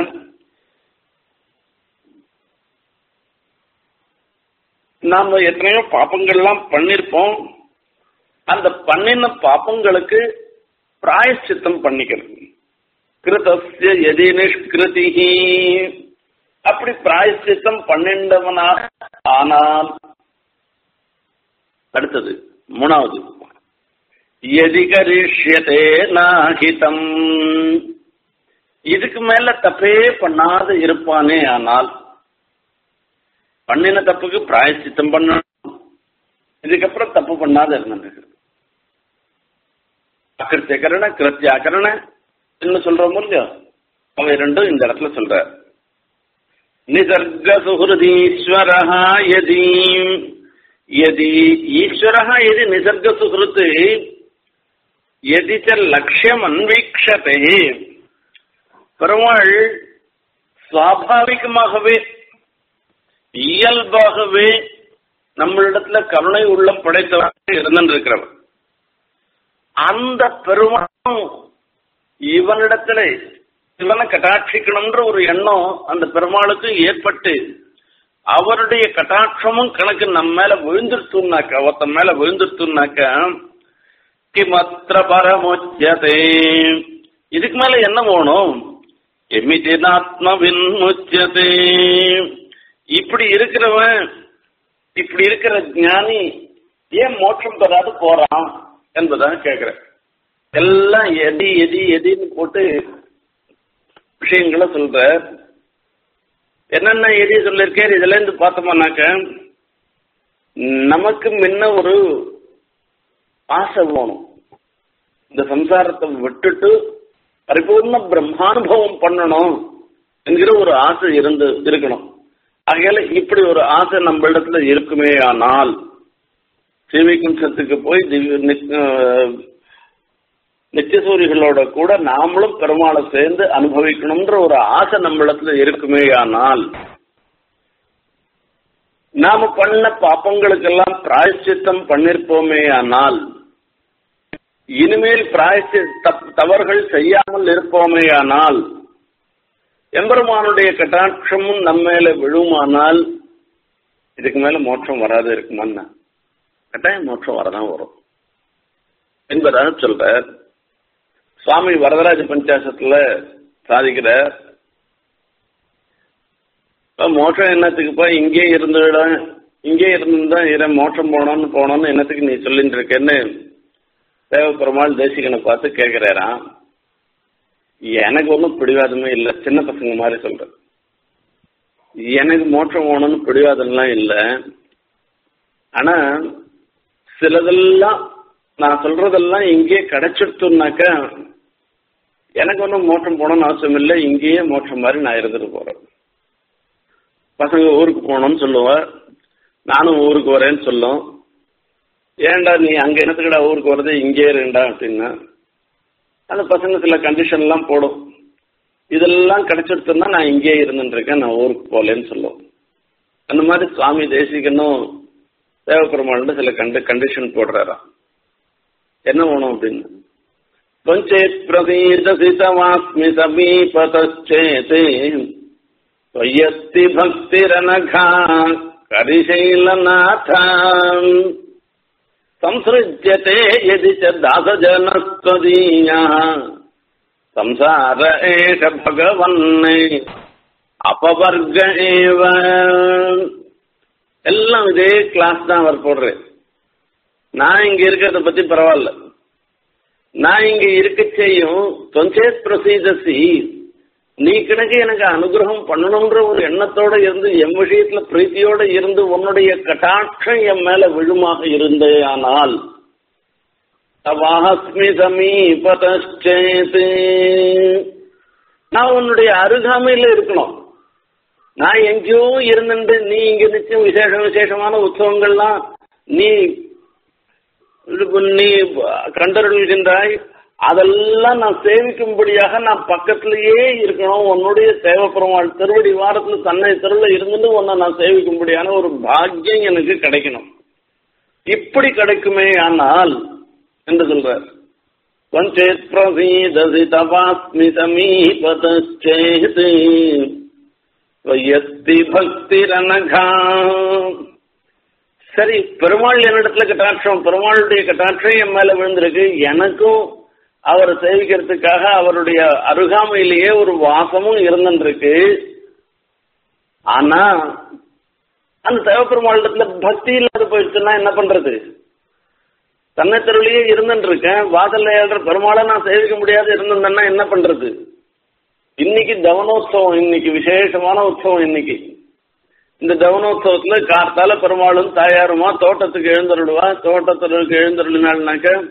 நாம எத்தனையோ பாப்பங்கள்லாம் பண்ணிருப்போம் அந்த பண்ணின பாப்பங்களுக்கு பிராயச்சித்தம் பண்ணிக்கிறது கிருதஸ்ய எதி நிஷ்கிருதி அப்படி பிராயச்சித்தம் பண்ணிண்டவனாக ஆனால் அடுத்தது மூணாவது எதி கரிஷ்யதே நாகிதம் இதுக்கு மேல தப்பே பண்ணாத இருப்பானே ஆனால் பண்ணின தப்புக்கு பிராயச்சித்தம் பண்ணணும் இதுக்கப்புறம் தப்பு பண்ணாத இருந்திருக்கு அகிருத்தியகரண கிருத்தியாகரண என்ன சொல்றோம் இல்லையோ அவை ரெண்டும் இந்த இடத்துல சொல்ற நிசர்க சுகிருதீஸ்வரஹா யதி யதி ஈஸ்வரஹா எதி நிசர்க சுகிருத்து எதி ச லட்சியம் அன்வீக்ஷதே பெருமாள் சுவாபாவிகமாகவே இயல்பாகவே நம்மளிடத்துல கருணை உள்ளம் படைத்தவராக இருந்திருக்கிறவன் அந்த பெருமாளும் இவனிடத்துல இவனை கட்டாட்சிக்கணும்ன்ற ஒரு எண்ணம் அந்த பெருமாளுக்கு ஏற்பட்டு அவருடைய கட்டாட்சமும் கணக்கு நம்ம மேல விழுந்துருத்துனாக்க ஒருத்தன் மேல விழுந்துருத்துனாக்க கிமத்திர பரமுச்சதே இதுக்கு மேல என்ன வேணும் எமிதினாத்மவின் முச்சதே இப்படி இருக்கிறவன் இப்படி இருக்கிற ஞானி ஏன் மோட்சம் பெறாது போறான் என்பதாக கேட்கிறேன் எல்லாம் எதி எதி எதின்னு போட்டு விஷயங்களை சொல்ற என்னென்ன எதி சொல்லியிருக்கேன் இதுல இருந்து பார்த்தோம்னாக்க நமக்கு முன்ன ஒரு ஆசை வேணும் இந்த சம்சாரத்தை விட்டுட்டு பரிபூர்ண பிரம்மானுபவம் பண்ணணும் என்கிற ஒரு ஆசை இருந்து இருக்கணும் ஆகையால இப்படி ஒரு ஆசை நம்ம இடத்துல இருக்குமே ஆனால் சீவிகுண்டத்துக்கு போய் திவ்ய நித்தியசூரிகளோட கூட நாமளும் பெருமாளை சேர்ந்து அனுபவிக்கணும்ன்ற ஒரு ஆசை நம்மிடத்துல இருக்குமே ஆனால் நாம பண்ண பாப்பங்களுக்கெல்லாம் பிராயச்சித்தம் பண்ணிருப்போமே ஆனால் இனிமேல் பிராயச்சி தவறுகள் செய்யாமல் இருப்போமே ஆனால் எம்பெருமானுடைய கட்டாட்சமும் நம்ம மேல விழுமானால் இதுக்கு மேல மோட்சம் வராது இருக்குமான்னா கட்டாயம் மோட்சம் வரதான் வரும் என்பதாக சொல்ற சுவாமி வரதராஜ பஞ்சாசத்துல சாதிக்கிற மோட்சம் என்னத்துக்குப்பா இங்கே இருந்துட இங்கே இருந்துதான் இதை மோட்சம் போனோம்னு போனோம்னு என்னத்துக்கு நீ சொல்லிட்டு இருக்கேன்னு தேவப்பெருமாள் தேசிகனை பார்த்து கேட்கிறாராம் எனக்கு ஒன்றும் பிடிவாதமே இல்லை சின்ன பசங்க மாதிரி சொல்றேன் எனக்கு மோட்சம் போகணும்னு பிடிவாதம்லாம் இல்லை ஆனா சிலதெல்லாம் நான் சொல்றதெல்லாம் இங்கேயே கிடைச்சிடுத்துனாக்க எனக்கு ஒன்றும் மோட்சம் போகணும்னு அவசியம் இல்லை இங்கேயே மோட்சம் மாதிரி நான் இருந்துட்டு போறேன் பசங்க ஊருக்கு போகணும்னு சொல்லுவேன் நானும் ஊருக்கு வரேன்னு சொல்லும் ஏன்டா நீ அங்க என்னத்துக்கடா ஊருக்கு வர்றது இங்கே இருண்டா அப்படின்னா அந்த பசங்க சில கண்டிஷன்லாம் போடும் இதெல்லாம் கிடைச்சிடுத்துன்னா நான் இங்கே இருந்துருக்கேன் நான் ஊருக்கு போகலன்னு சொல்லும் அந்த மாதிரி சுவாமி தேசிகனும் தேவப்பெருமாள் சில கண்டு கண்டிஷன் போடுறாராம் என்ன வேணும் அப்படின்னு கொஞ்சேத் பிரதீதசிதமாஸ்மி சமீபதச்சேதே त्वयस्ति भक्तिरनघा करिशैलनाथाम् संसृज्यते यदि च दासजनस्त्वदीयः संसार एष भगवन् अपवर्ग एव எல்லாம் இதே கிளாஸ் தான் அவர் போடுறேன் நான் இங்க இருக்கிறத பத்தி பரவாயில்ல நான் இங்க இருக்க செய்யும் தொஞ்சேத் பிரசீதசி நீ கணக்கு எனக்கு அனுகிரகம் பண்ணணும்ன்ற ஒரு எண்ணத்தோட இருந்து என் விஷயத்துல பிரீத்தியோட இருந்து உன்னுடைய கட்டாட்சம் என் மேல விழுமாக இருந்தே ஆனால் தவாஸ்மி சமீபதேது நான் உன்னுடைய அருகாமையில இருக்கணும் நான் எங்கேயோ இருந்துட்டு நீ இங்க நிச்சயம் விசேஷ விசேஷமான உற்சவங்கள்லாம் நீ நீ கண்டறிகின்றாய் அதெல்லாம் நான் சேவிக்கும்படியாக நான் பக்கத்திலேயே இருக்கணும் உன்னுடைய தேவைப்பெருமாள் திருவடி வாரத்துல தன்னை தெருல இருந்துட்டு உன்னை நான் சேவிக்கும்படியான ஒரு பாக்கியம் எனக்கு கிடைக்கணும் இப்படி கிடைக்குமே ஆனால் என்று சொல்றார் கொஞ்சேத் பிரசீதசி தபாஸ்மி சமீபதேது வயத்தி பக்திரனகா சரி பெருமாள் என்னிடத்துல கட்டாட்சம் பெருமாளுடைய கட்டாட்சம் என் மேல விழுந்திருக்கு எனக்கும் அவரை சேவிக்கிறதுக்காக அவருடைய அருகாமையிலேயே ஒரு வாசமும் இருந்துருக்கு ஆனா அந்த தேவப்பெருமாளிடத்துல பக்தி இல்லாத போயிடுச்சுன்னா என்ன பண்றது தன்னை தெருவிலேயே இருந்துட்டு இருக்கேன் வாசல்ல ஏழ்ற பெருமாளை நான் சேவிக்க முடியாது இருந்திருந்தேன்னா என்ன பண்றது இன்னைக்கு தவனோத்சவம் இன்னைக்கு விசேஷமான உற்சவம் இன்னைக்கு இந்த தவனோத்சவத்துல கார்த்தால பெருமாளும் தாயாருமா தோட்டத்துக்கு எழுந்தருடுவா தோட்டத்திற்கு எழுந்தருளினாள்னாக்க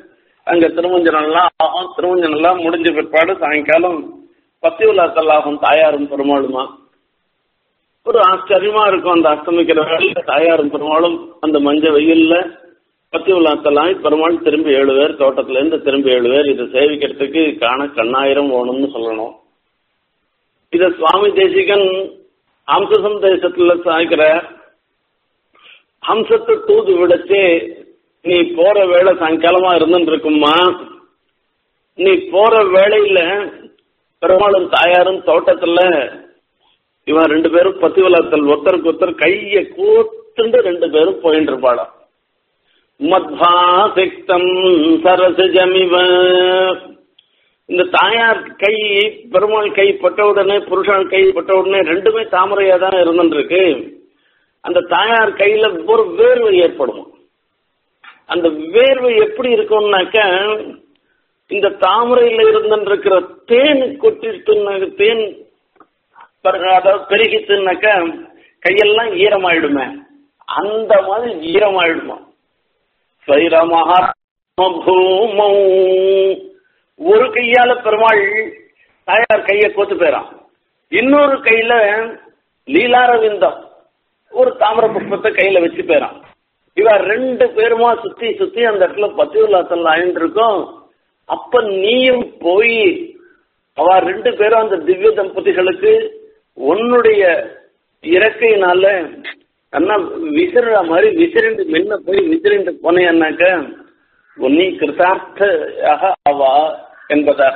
அங்க திருமஞ்சனம் எல்லாம் ஆகும் திருமஞ்சனம் எல்லாம் முடிஞ்ச பிற்பாடு சாயங்காலம் பத்தி உலாத்தல்லாகும் தாயாரும் பெருமாளுமா ஒரு ஆச்சரியமா இருக்கும் அந்த அஸ்தமிக்கிற வேலையில தாயாரும் பெருமாளும் அந்த மஞ்ச வெயில்ல பத்தி உலாத்தலாம் பெருமாள் திரும்பி ஏழு பேர் தோட்டத்துல இருந்து திரும்பி ஏழு பேர் இதை சேவிக்கிறதுக்கு காண கண்ணாயிரம் வேணும்னு சொல்லணும் இத சுவாமி தேசிகன் ஹம்சசம் தேசத்துல சாய்க்கிற ஹம்சத்தை தூது விடச்சு நீ போற வேலை சாயங்காலமா இருந்துட்டு இருக்குமா நீ போற வேலையில பெருமாளும் தாயாரும் தோட்டத்துல இவன் ரெண்டு பேரும் பத்தி வளர்த்தல் ஒருத்தருக்கு ஒருத்தர் கைய கூத்துண்டு ரெண்டு பேரும் போயிட்டு இருப்பாளாம் மத்வாசிக்தம் சரசஜமிவ இந்த தாயார் கை பெருமாள் கை பட்ட உடனே புருஷன் கை பட்ட உடனே ரெண்டுமே தாமரையா தான் இருந்துருக்கு அந்த தாயார் கையில ஒரு வேர்வை ஏற்படும் அந்த வேர்வை எப்படி இருக்கும்னாக்க இந்த தாமரையில இருந்துருக்கிற தேன் கொட்டிட்டு தேன் அதாவது பெருகிட்டுனாக்க கையெல்லாம் ஈரமாயிடுமே அந்த மாதிரி ஈரமாயிடுமா சைரமஹா பூமௌ ஒரு கையால பெருமாள் தாயார் கைய கோத்து போயிறான் இன்னொரு கையில லீலாரவிந்தம் ஒரு தாமர புஷ்பத்தை கையில வச்சு போயிறான் இவ ரெண்டு பேருமா சுத்தி சுத்தி அந்த இடத்துல பத்தியுல்லாத்தல் ஆயிட்டு இருக்கோம் அப்ப நீயும் போய் அவ ரெண்டு பேரும் அந்த திவ்ய தம்பதிகளுக்கு உன்னுடைய இறக்கையினால அண்ணா விசிற மாதிரி விசிறிண்டு முன்ன போய் விசிறிண்டு போனேன்னாக்க உன்னி கிருதார்த்தாக அவா என்பதாக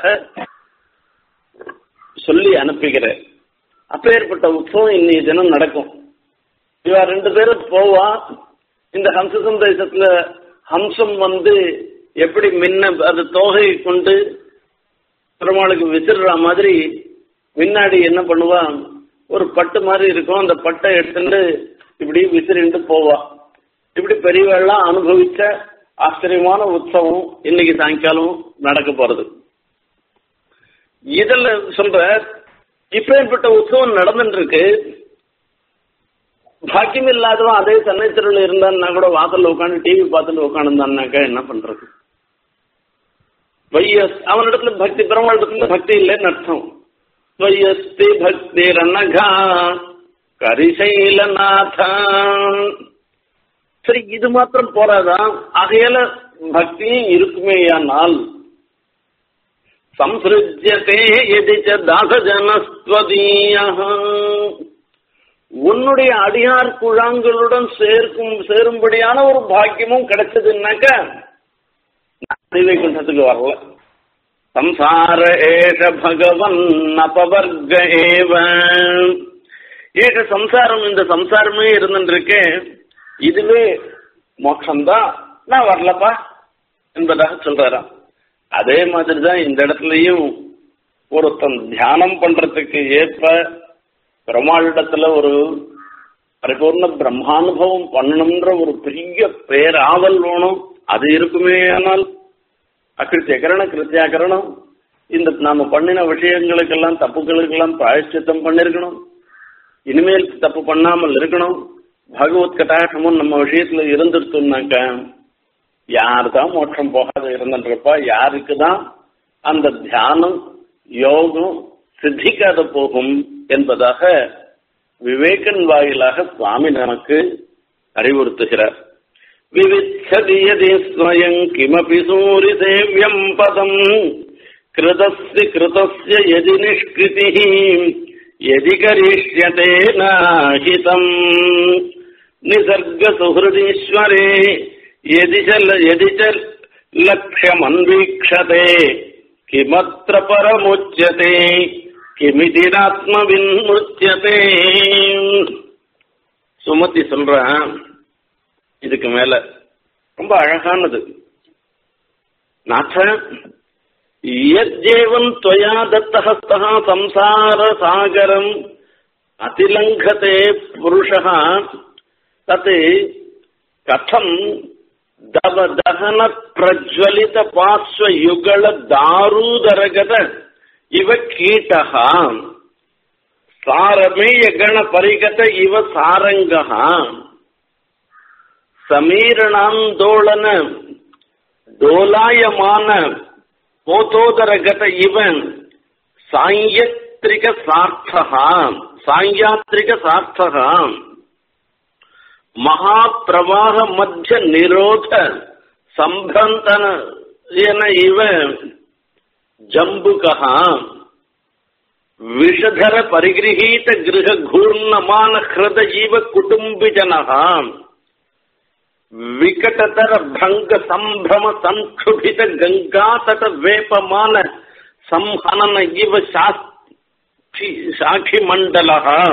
சொல்லி அனுப்புகிறேன் அப்பேற்பட்ட உற்சவம் இன்னைய தினம் நடக்கும் இவ ரெண்டு பேரும் போவா இந்த ஹம்ச சந்தேசத்துல ஹம்சம் வந்து எப்படி முன்ன அது தோகையை கொண்டு பெருமாளுக்கு விசிறுற மாதிரி முன்னாடி என்ன பண்ணுவா ஒரு பட்டு மாதிரி இருக்கும் அந்த பட்டை எடுத்துட்டு இப்படி விசிறிண்டு போவா இப்படி பெரியவெல்லாம் அனுபவிச்ச ஆச்சரியமான உற்சவம் இன்னைக்கு சாயங்காலம் நடக்க போறது இதுல சொல்ற இப்பேற்பட்ட உற்சவம் நடந்துட்டு இருக்கு பாக்கியம் இல்லாதவன் அதே சென்னை தெருவில் இருந்தான்னா கூட வாசல்ல உட்காந்து டிவி பார்த்துட்டு உட்காந்துருந்தான்னாக்கா என்ன பண்றது வையஸ் அவனிடத்துல பக்தி பெருமாளிடத்துல பக்தி இல்லைன்னு அர்த்தம் வையஸ்தி பக்தி ரனகா கரிசைலநாதான் சரி இது மாத்திரம் போறாதான் ஆகையால பக்தியும் இருக்குமேயானால் சம்சிருஜ்யத்தே எதிச்ச தாசஜனஸ்வதீய உன்னுடைய அடியார் குழாங்களுடன் சேர்க்கும் சேரும்படியான ஒரு பாக்கியமும் கிடைச்சதுன்னாக்க வைகுண்டத்துக்கு வரல சம்சார ஏஷ பகவன் அபவர்க ஏவ ஏக சம்சாரம் இந்த சம்சாரமே இருந்துருக்கேன் இதுவே மோட்சம்தான் நான் வரலப்பா என்பதாக சொல்றாராம் அதே மாதிரி தான் இந்த இடத்துலயும் ஒருத்தன் தியானம் பண்றதுக்கு ஏற்ப பெருமாளிடத்துல ஒரு பரிபூர்ண பிரம்மானுபவம் பண்ணணும்ன்ற ஒரு பெரிய பேராவல் வேணும் அது இருக்குமே ஆனால் அகிருத்தியகரண கிருத்தியாகரணம் இந்த நாம பண்ணின விஷயங்களுக்கெல்லாம் தப்புகளுக்கெல்லாம் பிராயச்சித்தம் பண்ணிருக்கணும் இனிமேல் தப்பு பண்ணாமல் இருக்கணும் பகவத் கட்டாட்சமும் நம்ம விஷயத்துல இருந்துருத்தோம்னாக்க யாரு தான் மோட்சம் போகாத இருந்துன்றப்பா யாருக்கு தான் அந்த தியானம் யோகம் சித்திக்காத போகும் என்பதாக விவேகன் வாயிலாக சுவாமி நமக்கு அறிவுறுத்துகிறார் விவிச்சதி யதி ஸ்வயம் கிமபி சூரி சேவியம் பதம் கிருதஸ்ய கிருதஸ்ய யதி நிஷ்கிருதி யதி கரிஷ்யதே நாஹிதம் நிசர்க சுஹൃதீஸ்வரே यदि च यदि च लक्ष्यमन्वीक्षते किमत्र परमुच्यते கிமிதிராத்மவின்முச்சியதே சுமதி சொல்ற இதுக்கு மேல ரொம்ப அழகானது நாச்ச யஜ்ஜேவம் त्वया दत्तहस्तः संसार सागरम् अतिलङ्घते पुरुषः तत् कथम् दव दहन प्रज्वलित पार्श्व युगल दारूदरगत इव कीटः सारमेय गण परिगत इव सारङ्गः समीरणान्दोलन டோலாயமான போதோதரகத இவன் சாயத்ரிக சார்த்தகா சாயாத்ரிக சார்த்தகா மகாபிரவாக மத்திய நிரோத சம்பிரந்தன என இவ ஜம்புகா விஷதர பரிகிரகீத கிரக கூர்ணமான ஹிருத ஜீவ குடும்பிஜனகா விகடதர भंग संभ्रम संक्षुभित गंगा तट वेपमान संहनन इव शाखी मंडल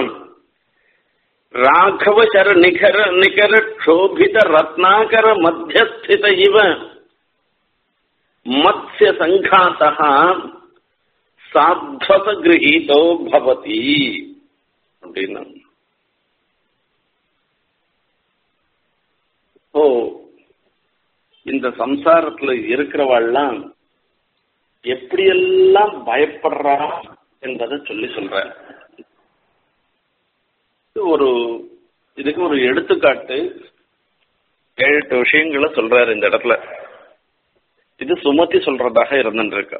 राघव शर निखर निकर क्षोभित रत्नाकर मध्यस्थित इव मत्स्य संघात साध्वत गृहीतो भवति அப்படின்னா இப்போ இந்த சம்சாரத்துல இருக்கிறவாள்லாம் எப்படியெல்லாம் பயப்படுறா என்பதை சொல்லி சொல்ற ஒரு இதுக்கு ஒரு எடுத்துக்காட்டு ஏழு எட்டு விஷயங்களை சொல்றாரு இந்த இடத்துல இது சுமத்தி சொல்றதாக இருந்துருக்க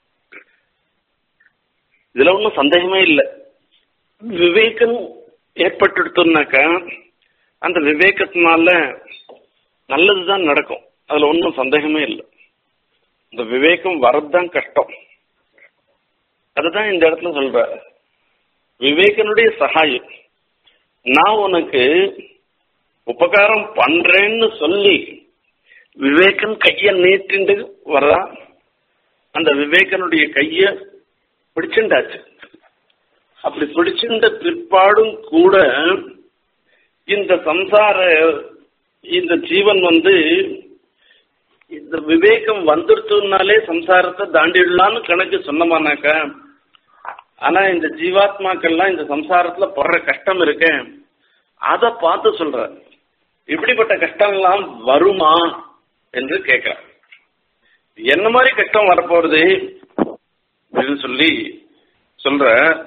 இதுல ஒன்றும் சந்தேகமே இல்லை விவேகம் ஏற்பட்டுடுத்துனாக்கா அந்த விவேகத்தினால நல்லதுதான் நடக்கும் அதுல ஒன்றும் சந்தேகமே இல்லை இந்த விவேகம் வரதுதான் கஷ்டம் அதுதான் இந்த இடத்துல சொல்ற விவேகனுடைய சகாயம் நான் உனக்கு உபகாரம் பண்றேன்னு சொல்லி விவேகன் கைய நீட்டிண்டு வர்றா அந்த விவேகனுடைய கைய பிடிச்சுண்டாச்சு அப்படி பிடிச்சிருந்த பிற்பாடும் கூட இந்த சம்சார இந்த ஜீவன் வந்து இந்த விவேகம் வந்துருச்சுனாலே சம்சாரத்தை தாண்டிடலான்னு கணக்கு சொன்னமானாக்கா ஆனா இந்த ஜீவாத்மாக்கள்லாம் இந்த சம்சாரத்துல படுற கஷ்டம் இருக்க அத பார்த்து சொல்ற இப்படிப்பட்ட கஷ்டம்லாம் வருமா என்று கேட்கிற என்ன மாதிரி கஷ்டம் வரப்போறது அப்படின்னு சொல்லி சொல்ற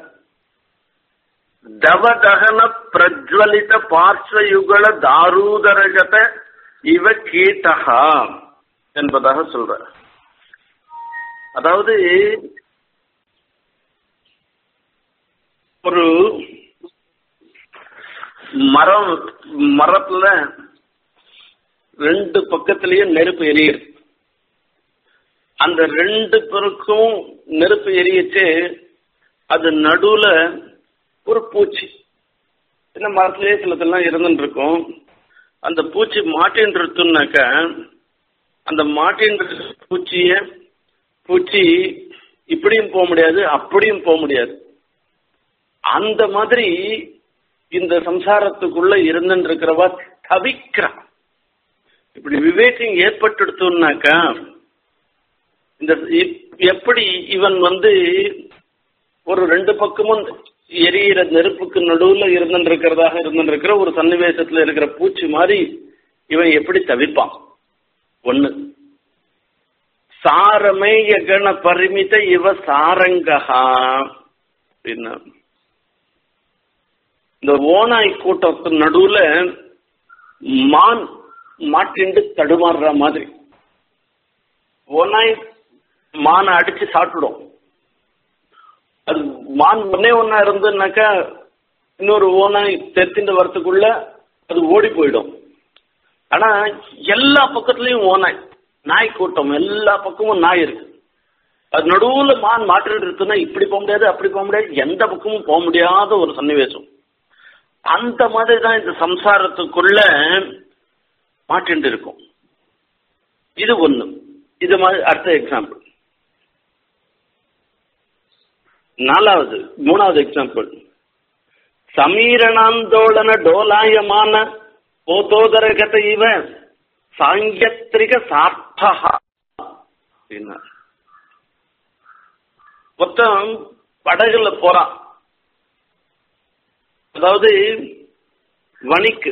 தவதகன பிரஜ்வலித பார்ஸ்வயுகள தாரூதரகத இவ கீட்டகா என்பதாக சொல்ற அதாவது ஒரு மரம் மரத்துல ரெண்டு பக்கத்திலயும் நெருப்பு எரியுது அந்த ரெண்டு பேருக்கும் நெருப்பு எரியச்சு அது நடுவுல ஒரு பூச்சி இந்த மரத்திலேயே சிலதெல்லாம் இருந்துட்டு இருக்கும் அந்த பூச்சி மாட்டின்னு இருக்குனாக்க அந்த மாட்டின் பூச்சிய பூச்சி இப்படியும் போக முடியாது அப்படியும் போக முடியாது அந்த மாதிரி இந்த சம்சாரத்துக்குள்ள இருந்துட்டு இருக்கிறவா தவிக்கிறான் இப்படி விவேகம் ஏற்பட்டுடுத்தோம்னாக்கா இந்த எப்படி இவன் வந்து ஒரு ரெண்டு பக்கமும் எரியிற நெருப்புக்கு நடுவுல இருந்துட்டு இருக்கிறதாக இருந்துட்டு இருக்கிற ஒரு சன்னிவேசத்துல இருக்கிற பூச்சி மாதிரி இவன் எப்படி தவிப்பான் ஒண்ணு சாரமேய கண பரிமித இவ சாரங்கஹா அப்படின்னா இந்த ஓனாய் கூட்டத்து நடுவுல மான் மாட்டிண்டு தடுமாறுற மாதிரி ஓனாய் மானை அடிச்சு சாப்பிடும் அது மான் ஒன்னே ஒன்னா இருந்துனாக்கா இன்னொரு ஓனாய் தெத்திண்டு வரத்துக்குள்ள அது ஓடி போயிடும் ஆனா எல்லா பக்கத்துலயும் ஓனாய் நாய் கூட்டம் எல்லா பக்கமும் நாய் இருக்கு அது நடுவுல மான் மாற்றிட்டு இருக்குன்னா இப்படி போக முடியாது அப்படி போக முடியாது எந்த பக்கமும் போக முடியாத ஒரு சன்னிவேசம் அந்த மாதிரி தான் இந்த சம்சாரத்துக்குள்ள மாட்டிண்டு இருக்கும் இது ஒண்ணு இது மாதிரி அடுத்த எக்ஸாம்பிள் நாலாவது மூணாவது எக்ஸாம்பிள் ಸಮೀರಣಾಂದೋಳನ ಡೋಲಾಯಮಾನ போதோதரகத இவ சாங்கியத்திரிக சார்த்தா மொத்தம் படகுல போறான் அதாவது வணிக்கு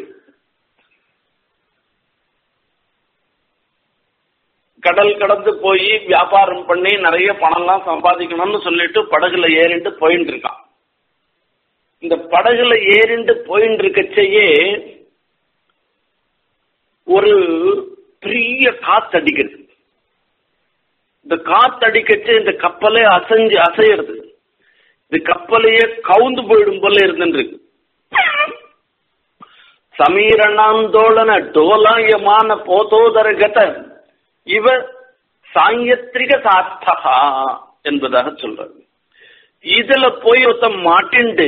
கடல் கடந்து போய் வியாபாரம் பண்ணி நிறைய பணம்லாம் சம்பாதிக்கணும்னு சொல்லிட்டு படகுல ஏறிட்டு போயிட்டு இருக்கான் இந்த படகுல ஏறிண்டு போயிட்டு இருக்கச்சேயே ஒரு பெரிய காத்து அடிக்குது இந்த காத்தடிக்கச்சு இந்த கப்பலே அசைஞ்சு அசையிறது இந்த கப்பலையே கவுந்து போயிடும் போல இருந்துருக்கு ಸಮೀರಣಾಂದೋಲನ ಡೋಲಾಯಮಾನ போதோதரகத இவ சாயத்திரிக சாஸ்தகா என்பதாக சொல்றாரு இதுல போய் ஒருத்தன் மாட்டிண்டு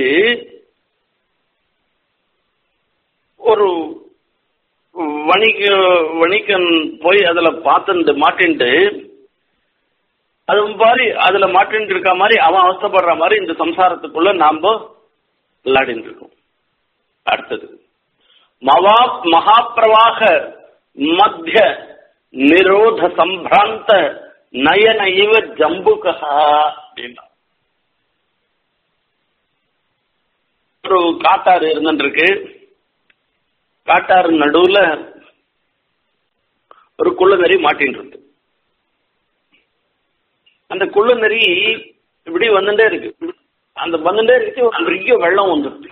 ஒரு வணிக வணிகன் போய் அதுல பார்த்துட்டு மாட்டிண்டு அது மாதிரி அதுல மாட்டின்னு இருக்க மாதிரி அவன் அவஸ்தப்படுற மாதிரி இந்த சம்சாரத்துக்குள்ள நாம விளையாடிட்டு இருக்கோம் அடுத்தது மவா மகாபிரவாக மத்திய நிரோத சம்பிராந்த நயன இவ ஜம்புகா அப்படின்னா ஒரு காட்டாறு இருந்துருக்கு காட்டாறு நடுவுல ஒரு குள்ளநெறி மாட்டின்னு இருக்கு அந்த குள்ளநெறி இப்படி வந்துட்டே இருக்கு அந்த வந்துட்டே இருக்கு ஒரு பெரிய வெள்ளம் வந்துருக்கு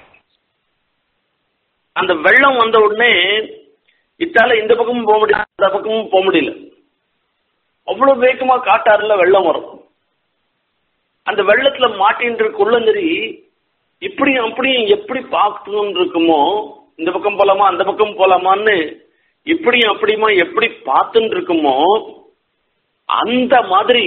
அந்த வெள்ளம் வந்த உடனே இத்தால இந்த பக்கமும் போக முடியல அந்த பக்கமும் போக முடியல அவ்வளவு வேகமா காட்டாறுல வெள்ளம் வரும் அந்த வெள்ளத்துல மாட்டின்ற குள்ளநெறி இப்படியும் அப்படியும் எப்படி பார்க்கணும்னு இருக்குமோ இந்த பக்கம் போலாமா அந்த பக்கம் போலாமான்னு இப்படியும் அப்படியுமா எப்படி பார்த்துன்னு இருக்குமோ அந்த மாதிரி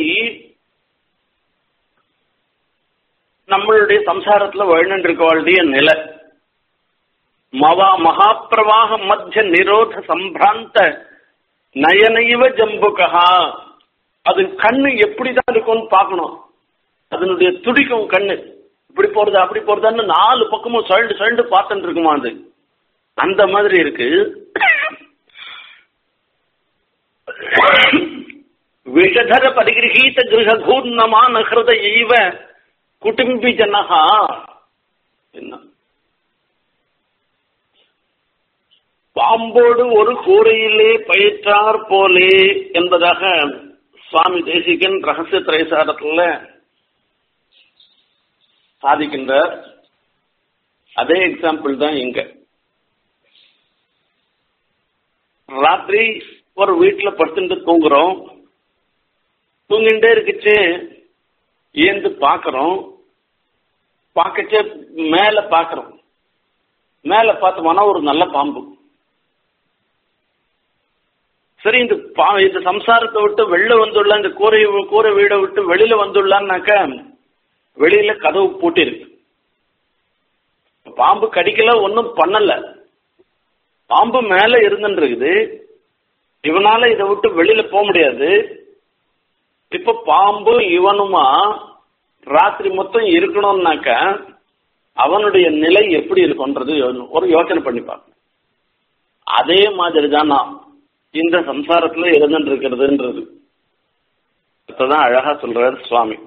நம்மளுடைய சம்சாரத்துல வாழ்ந்துட்டு இருக்கவாளுடைய நிலை மவா மகாபிரவாக மத்திய நிரோத சம்பிராந்த நயனைவ ஜம்புகா அது கண்ணு எப்படிதான் இருக்கும்னு பார்க்கணும் அதனுடைய துடிக்கும் கண்ணு இப்படி போறது அப்படி போறதான்னு நாலு பக்கமும் சுழண்டு சுழண்டு பார்த்துட்டு இருக்குமா அது அந்த மாதிரி இருக்கு விஷதர பரிகிரகீத கிரகூர்ணமான ஹிருதயைவ குடும்பி ஜனகா என்ன பாம்போடு ஒரு கூரையிலே பயிற்றார் போலே என்பதாக சுவாமி தேசிகன் ரகசிய திரைசாரத்துல சாதிக்கின்றார் அதே எக்ஸாம்பிள் தான் இங்க ராத்திரி ஒரு வீட்டுல படுத்துட்டு தூங்குறோம் தூங்கிட்டே இருக்குச்சு ஏந்து பாக்குறோம் பார்க்கச்சே மேல பாக்குறோம் மேல பார்த்தோம்னா ஒரு நல்ல பாம்பு சரி இந்த பா இந்த சம்சாரத்தை விட்டு வெளில வந்துள்ள இந்த கூரை கூரை வீடை விட்டு வெளியில வந்துள்ளான்னாக்கா வெளியில கதவு பூட்டிருக்கு பாம்பு கடிக்கல ஒன்றும் பண்ணல பாம்பு மேல இருந்துருக்குது இவனால இதை விட்டு வெளியில போக முடியாது இப்ப பாம்பு இவனுமா ராத்திரி மொத்தம் இருக்கணும்னாக்க அவனுடைய நிலை எப்படி இருக்கும்ன்றது ஒரு யோசனை பண்ணி பார்க்கணும் அதே மாதிரி தான் நான் இந்த சம்சாரத்துல இருந்துட்டு இருக்கிறதுன்றது தான் அழகா சொல்றாரு சுவாமி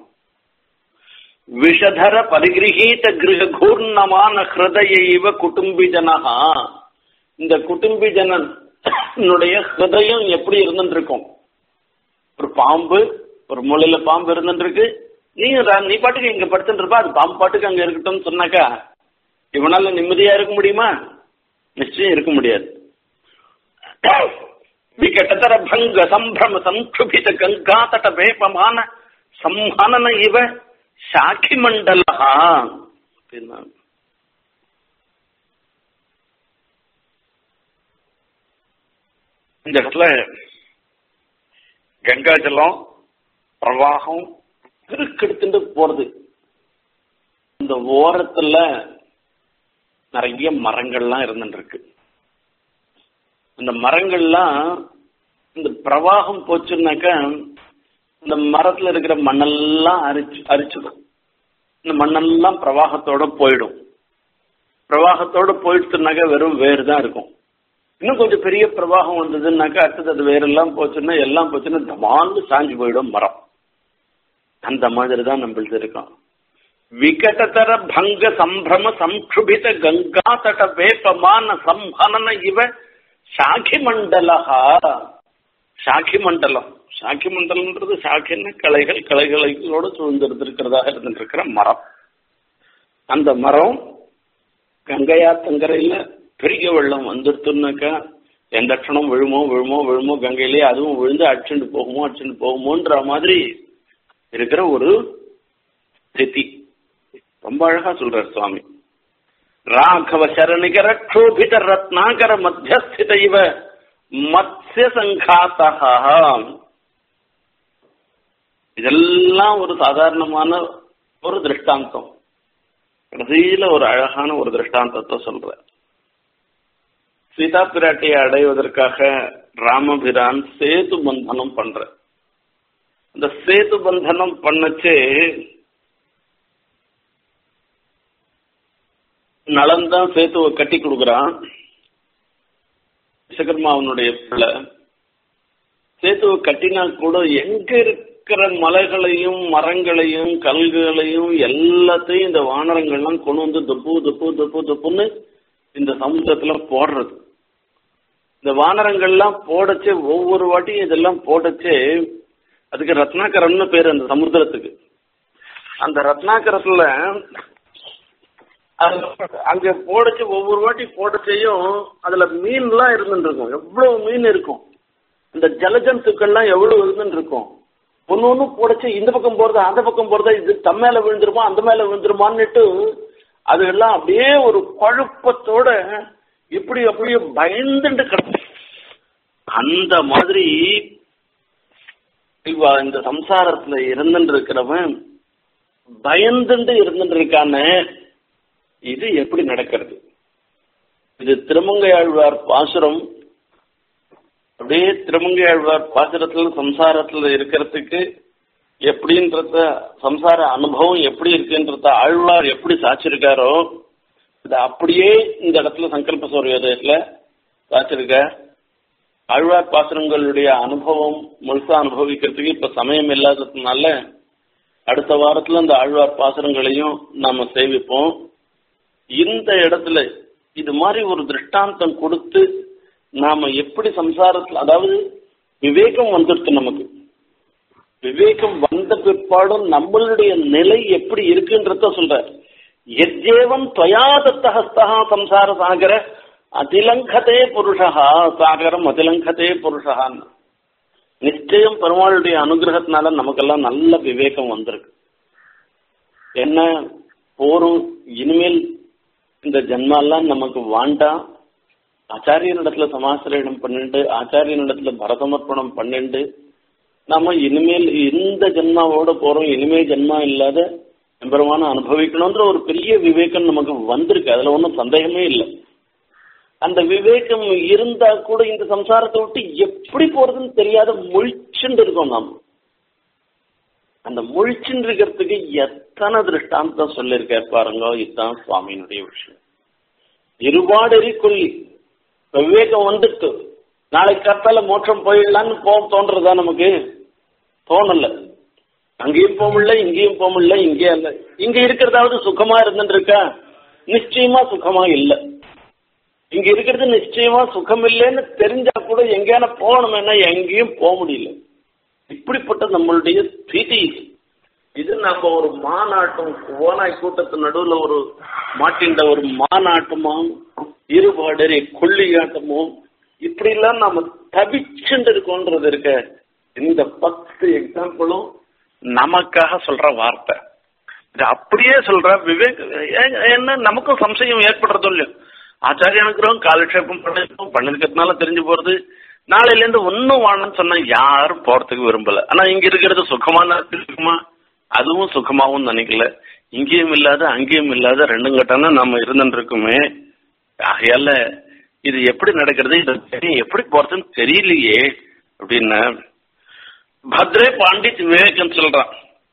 விஷதர பரிகிரகீத கிரகூர்ணமான ஹிருதய இவ குடும்பி ஜனகா இந்த குடும்பி ஜனனுடைய ஹிருதயம் எப்படி இருந்துட்டு இருக்கும் ஒரு பாம்பு ஒரு மூலையில பாம்பு இருந்துட்டு இருக்கு நீ நீ பாட்டுக்கு இங்க படுத்துட்டு இருப்பா அது பாம்பு பாட்டுக்கு அங்க இருக்கட்டும்னு சொன்னாக்கா இவனால நிம்மதியா இருக்க முடியுமா நிச்சயம் இருக்க முடியாது விகடதர பங்க சம்பிரம சங்குபித கங்காதட வேப்பமான சம்ஹனன இவ சாக்கி மண்டலா அப்படின்னா இந்த இடத்துல கங்கா ஜலம் பிரவாகம் திருக்கெடுத்துட்டு போறது இந்த ஓரத்துல நிறைய மரங்கள்லாம் இருந்துட்டு இருக்கு இந்த மரங்கள்லாம் இந்த பிரவாகம் போச்சுன்னாக்கா இந்த மரத்துல இருக்கிற மண்ணெல்லாம் அரிச்சு அரிச்சிடும் இந்த மண்ணெல்லாம் பிரவாகத்தோட போயிடும் பிரவாகத்தோட போயிடுச்சுனாக்கா வெறும் வேறு தான் இருக்கும் இன்னும் கொஞ்சம் பெரிய பிரவாகம் வந்ததுன்னாக்கா அடுத்தது அது வேறெல்லாம் போச்சுன்னா எல்லாம் போச்சுன்னா தமாந்து சாஞ்சு போயிடும் மரம் அந்த மாதிரி தான் நம்மளுக்கு இருக்கும் விகடதர பங்க சம்பிரம சம்ஷுபித கங்கா தட வேப்பமான சம்ஹனன இவ சாக்கி மண்டலஹா சாக்கி மண்டலம் சாக்கி மண்டலம்ன்றது சாக்கின்னு களைகள் களைகளோடு சூழ்ந்திருந்திருக்கிறதாக இருந்துருக்கிற மரம் அந்த மரம் கங்கையா தங்கரையில பெரிய வெள்ளம் வந்துடுத்துனாக்கா எந்த க்ஷணம் விழுமோ விழுமோ விழுமோ கங்கையிலே அதுவும் விழுந்து அடிச்சுட்டு போகுமோ அடிச்சுட்டு போகுமோன்ற மாதிரி இருக்கிற ஒரு ஸ்திதி ரொம்ப அழகா சொல்றார் சுவாமி ராഘவ சரணிகர க்ஷோபித ரத்னாகர மத்தியஸ்தித இவ மத்ய சங்காத்தா இதெல்லாம் ஒரு சாதாரணமான ஒரு திருஷ்டாந்தம் கடைசியில ஒரு அழகான ஒரு திருஷ்டாந்தத்தை சொல்ற சீதா பிராட்டியை அடைவதற்காக ராமபிரான் சேது பந்தனம் பண்ற இந்த சேது பந்தனம் பண்ணச்சே நலன்தான் சேத்துவை கட்டி கொடுக்குறான் விஸ்வகர்மா அவனுடைய பிள்ளை சேத்துவை கட்டினா கூட எங்க இருக்கிற மலைகளையும் மரங்களையும் கல்குகளையும் எல்லாத்தையும் இந்த வானரங்கள்லாம் கொண்டு வந்து துப்பு துப்பு துப்பு துப்புன்னு இந்த சமுத்திரத்துல போடுறது இந்த வானரங்கள்லாம் போடச்சே ஒவ்வொரு வாட்டியும் இதெல்லாம் போடச்சே அதுக்கு ரத்னாகரம்னு பேர் அந்த சமுத்திரத்துக்கு அந்த ரத்னாகரத்துல அங்க போடச்சு ஒவ்வொரு வாட்டி போடச்சையும் அதுல மீன்லாம் இருந்துட்டு இருக்கும் எவ்வளவு மீன் இருக்கும் இந்த ஜலஜந்துக்கள்லாம் எவ்வளவு இருந்துட்டு இருக்கும் ஒன்னு ஒண்ணு போடச்சு இந்த பக்கம் போறதா அந்த பக்கம் போறதா இது தம் மேல விழுந்துருமா அந்த மேல விழுந்துருமான்னுட்டு அது எல்லாம் அப்படியே ஒரு குழப்பத்தோட இப்படி அப்படியே பயந்துட்டு கிடக்கும் அந்த மாதிரி இவ இந்த சம்சாரத்துல இருந்துட்டு இருக்கிறவன் பயந்துட்டு இருந்துட்டு இருக்கானே இது எப்படி நடக்கிறது இது திருமங்கையாழ்வார் பாசுரம் அப்படியே திருமங்கையாழ்வார் பாசுரத்துல சம்சாரத்துல இருக்கிறதுக்கு எப்படின்றத சம்சார அனுபவம் எப்படி இருக்குன்றத ஆழ்வார் எப்படி சாச்சிருக்காரோ இது அப்படியே இந்த இடத்துல சங்கல்ப சௌரியோதயத்துல சாச்சிருக்க ஆழ்வார் பாசுரங்களுடைய அனுபவம் முழுசா அனுபவிக்கிறதுக்கு இப்ப சமயம் இல்லாததுனால அடுத்த வாரத்துல இந்த ஆழ்வார் பாசுரங்களையும் நாம சேவிப்போம் இந்த இடத்துல இது மாதிரி ஒரு திருஷ்டாந்தம் கொடுத்து நாம எப்படி சம்சாரத்துல அதாவது விவேகம் வந்துடுது நமக்கு விவேகம் வந்த பிற்பாடும் நம்மளுடைய நிலை எப்படி இருக்குன்றத சொல்ற எஜேவம் துவயா தத்தஹஸ்தா சம்சார சாகர அதிலங்கதே புருஷா சாகரம் அதிலங்கதே புருஷான்னு நிச்சயம் பெருமாளுடைய அனுகிரகத்தினால நமக்கெல்லாம் நல்ல விவேகம் வந்திருக்கு என்ன போரும் இனிமேல் இந்த ஜென்மாலாம் நமக்கு வாண்டாம் ஆச்சாரியனிடத்துல சமாசிரயணம் பண்ணிட்டு ஆச்சாரியனிடத்துல பரதமர்ப்பணம் பண்ணிட்டு நாம இனிமேல் இந்த ஜென்மாவோட போறோம் இனிமே ஜென்மா இல்லாத எம்பெருமான அனுபவிக்கணும்ன்ற ஒரு பெரிய விவேகம் நமக்கு வந்திருக்கு அதுல ஒன்றும் சந்தேகமே இல்லை அந்த விவேகம் இருந்தா கூட இந்த சம்சாரத்தை விட்டு எப்படி போறதுன்னு தெரியாத முழிச்சுட்டு இருக்கோம் நாம் அந்த முழிச்சுட்டு இருக்கிறதுக்கு எத்தனை திருஷ்டாந்தம் சொல்லியிருக்கார் பாருங்க இதுதான் சுவாமியினுடைய விஷயம் இருபாடறி கொல்லி விவேகம் வந்துட்டு நாளைக்கு கத்தால மோட்சம் போயிடலான்னு போக தோன்றதா நமக்கு தோணல அங்கேயும் போக முடியல இங்கேயும் போக முடியல இங்கே இல்ல இங்க இருக்கிறதாவது சுகமா இருந்துட்டு இருக்கா நிச்சயமா சுகமா இல்லை இங்க இருக்கிறது நிச்சயமா சுகம் இல்லைன்னு தெரிஞ்சா கூட எங்கேயான போகணுமேனா எங்கேயும் போக முடியல இப்படிப்பட்ட நம்மளுடைய ஸ்திதி இது இது நம்ம ஒரு மாநாட்டம் ஓனாய் கூட்டத்து நடுவுல ஒரு மாட்டின்ற ஒரு மாநாட்டமும் இருபாடறி கொள்ளியாட்டமும் இப்படி எல்லாம் நாம தவிச்சுட்டு இருக்கோன்றது இருக்க இந்த பத்து எக்ஸாம்பிளும் நமக்காக சொல்ற வார்த்தை இது அப்படியே சொல்ற விவேக் என்ன நமக்கும் சம்சயம் ஏற்படுறதும் இல்லையோ ஆச்சாரிய அனுகிரகம் காலக்ஷேபம் பண்ணிருக்கோம் பண்ணிருக்கிறதுனால தெரிஞ்சு போறது நாளையில இருந்து ஒன்னும் வாழணும்னு சொன்னா யாரும் போறதுக்கு விரும்பல ஆனா இங்க இருக்கிறது சுகமான இருக்குமா அதுவும் சுகமாவும் நினைக்கல இங்கேயும் இல்லாத அங்கேயும் இல்லாத ரெண்டும் கட்டான நம்ம இருந்துட்டு இருக்குமே ஆகையால இது எப்படி நடக்கிறது இது எப்படி போறதுன்னு தெரியலையே அப்படின்னு பத்ரே பாண்டித் விவேகம் சொல்றான்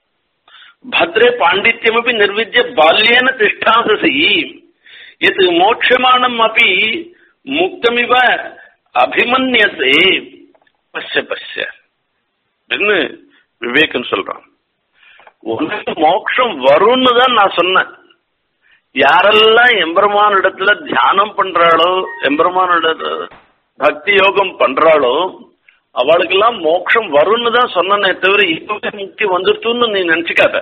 பத்ரே பாண்டித்யமபி நிர்விஜ்ய பால்யேன திஷ்டாசசி எது மோட்சமானம் அப்படி முக்தமிவ அபிமன்யசே பஷ்ய பஷ்ய அப்படின்னு விவேகம் சொல்றான் உனக்கு மோட்சம் வரும்னு தான் நான் சொன்னேன் யாரெல்லாம் எம்பெருமானிடத்துல தியானம் பண்றாளோ எம்பெருமானோட பக்தி யோகம் பண்றாளோ அவளுக்கெல்லாம் மோட்சம் வரும்னு தான் சொன்னனே தவிர இப்பவே முக்தி வந்துருத்துன்னு நீ நினைச்சுக்காத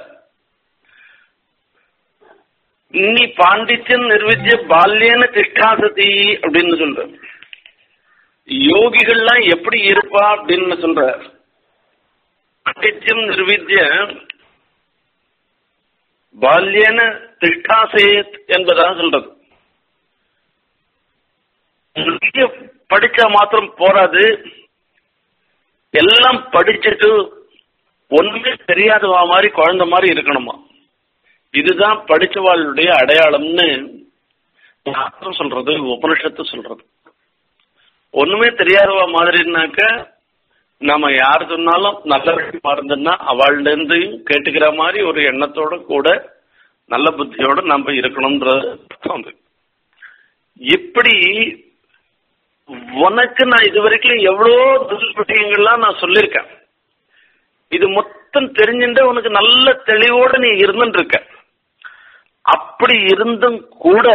நீ பாண்டித்யன் நிர்வித்ய பால்யன திஷ்டாசதி அப்படின்னு சொல்ற யோகிகள்லாம் எப்படி இருப்பா அப்படின்னு சொல்ற நித்தியம் நிர்வித்ய பால்யன திஷ்டாசேத் என்பதாக சொல்றது நிறைய படிச்சா மாத்திரம் போராது எல்லாம் படிச்சுட்டு ஒண்ணுமே தெரியாதவா மாதிரி குழந்தை மாதிரி இருக்கணுமா இதுதான் படிச்சவாளுடைய அடையாளம்னு சாஸ்திரம் சொல்றது உபனிஷத்து சொல்றது ஒண்ணுமே தெரியாதவா மாதிரினாக்க நாம யார் சொன்னாலும் நல்ல விஷயமா இருந்ததுன்னா அவள்ல இருந்தையும் கேட்டுக்கிற மாதிரி ஒரு எண்ணத்தோட கூட நல்ல புத்தியோட நம்ம இருக்கணும்ன்றது அர்த்தம் அது. இப்படி உனக்கு நான் இது வரைக்கும் எவ்வளோ தொழில் விஷயங்கள்லாம் நான் சொல்லியிருக்கேன் இது மொத்தம் தெரிஞ்சுட்டு உனக்கு நல்ல தெளிவோட நீ இருந்துட்டு இருக்க அப்படி இருந்தும் கூட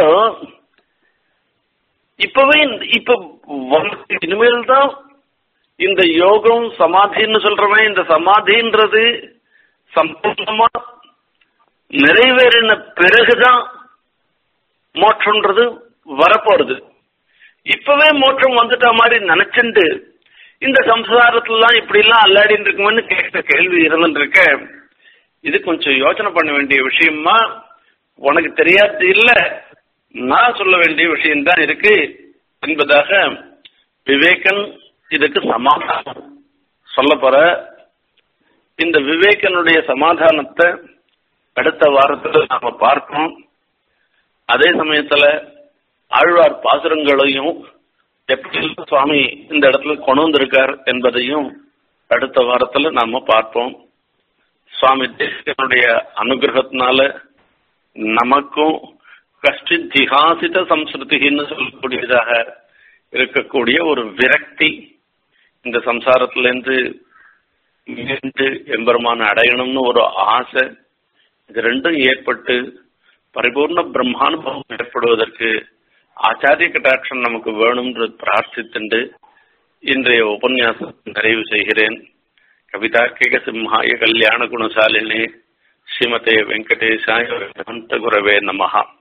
இப்பவே இந்த- இப்ப உனக்கு இனிமேல் தான் இந்த யோகம் சமாதின்னு சொல்றவன் இந்த சமாதின்றது சம்பூர்ணமா நிறைவேறின பிறகுதான் மோட்சம்ன்றது வரப்போறது இப்பவே மோட்சம் வந்துட்ட மாதிரி நினைச்சுண்டு இந்த சம்சாரத்துலாம் இப்படி எல்லாம் அல்லாடின்னு இருக்குமென்னு கேட்ட கேள்வி இருந்துட்டு இருக்க இது கொஞ்சம் யோசனை பண்ண வேண்டிய விஷயமா உனக்கு தெரியாது இல்ல நான் சொல்ல வேண்டிய விஷயம்தான் இருக்கு என்பதாக விவேகன் இதுக்கு சமாதானம் சொல்ல போற இந்த விவேகனுடைய சமாதானத்தை அடுத்த வாரத்துல நாம பார்ப்போம் அதே சமயத்துல ஆழ்வார் பாசுரங்களையும் எப்படி எல்லாம் சுவாமி இந்த இடத்துல கொண்டு வந்திருக்கார் என்பதையும் அடுத்த வாரத்துல நாம பார்ப்போம் சுவாமி தேசிகனுடைய அனுகிரகத்தினால நமக்கும் கஷ்டி ஜிஹாசித சம்ஸ்கிருதின்னு சொல்லக்கூடியதாக இருக்கக்கூடிய ஒரு விரக்தி இந்த சம்சாரத்திலேருந்து மீண்டு எம்பெருமான அடையணும்னு ஒரு ஆசை இது ரெண்டும் ஏற்பட்டு பரிபூர்ண பிரம்மானுபவம் ஏற்படுவதற்கு ஆச்சாரிய கட்டாட்சம் நமக்கு வேணும்னு பிரார்த்தித்துண்டு இன்றைய உபன்யாசம் நிறைவு செய்கிறேன் கவிதார்க்கிக சிம்ஹாய கல்யாண குணசாலினே ஸ்ரீமதே வெங்கடேசாய குரவே நமஹா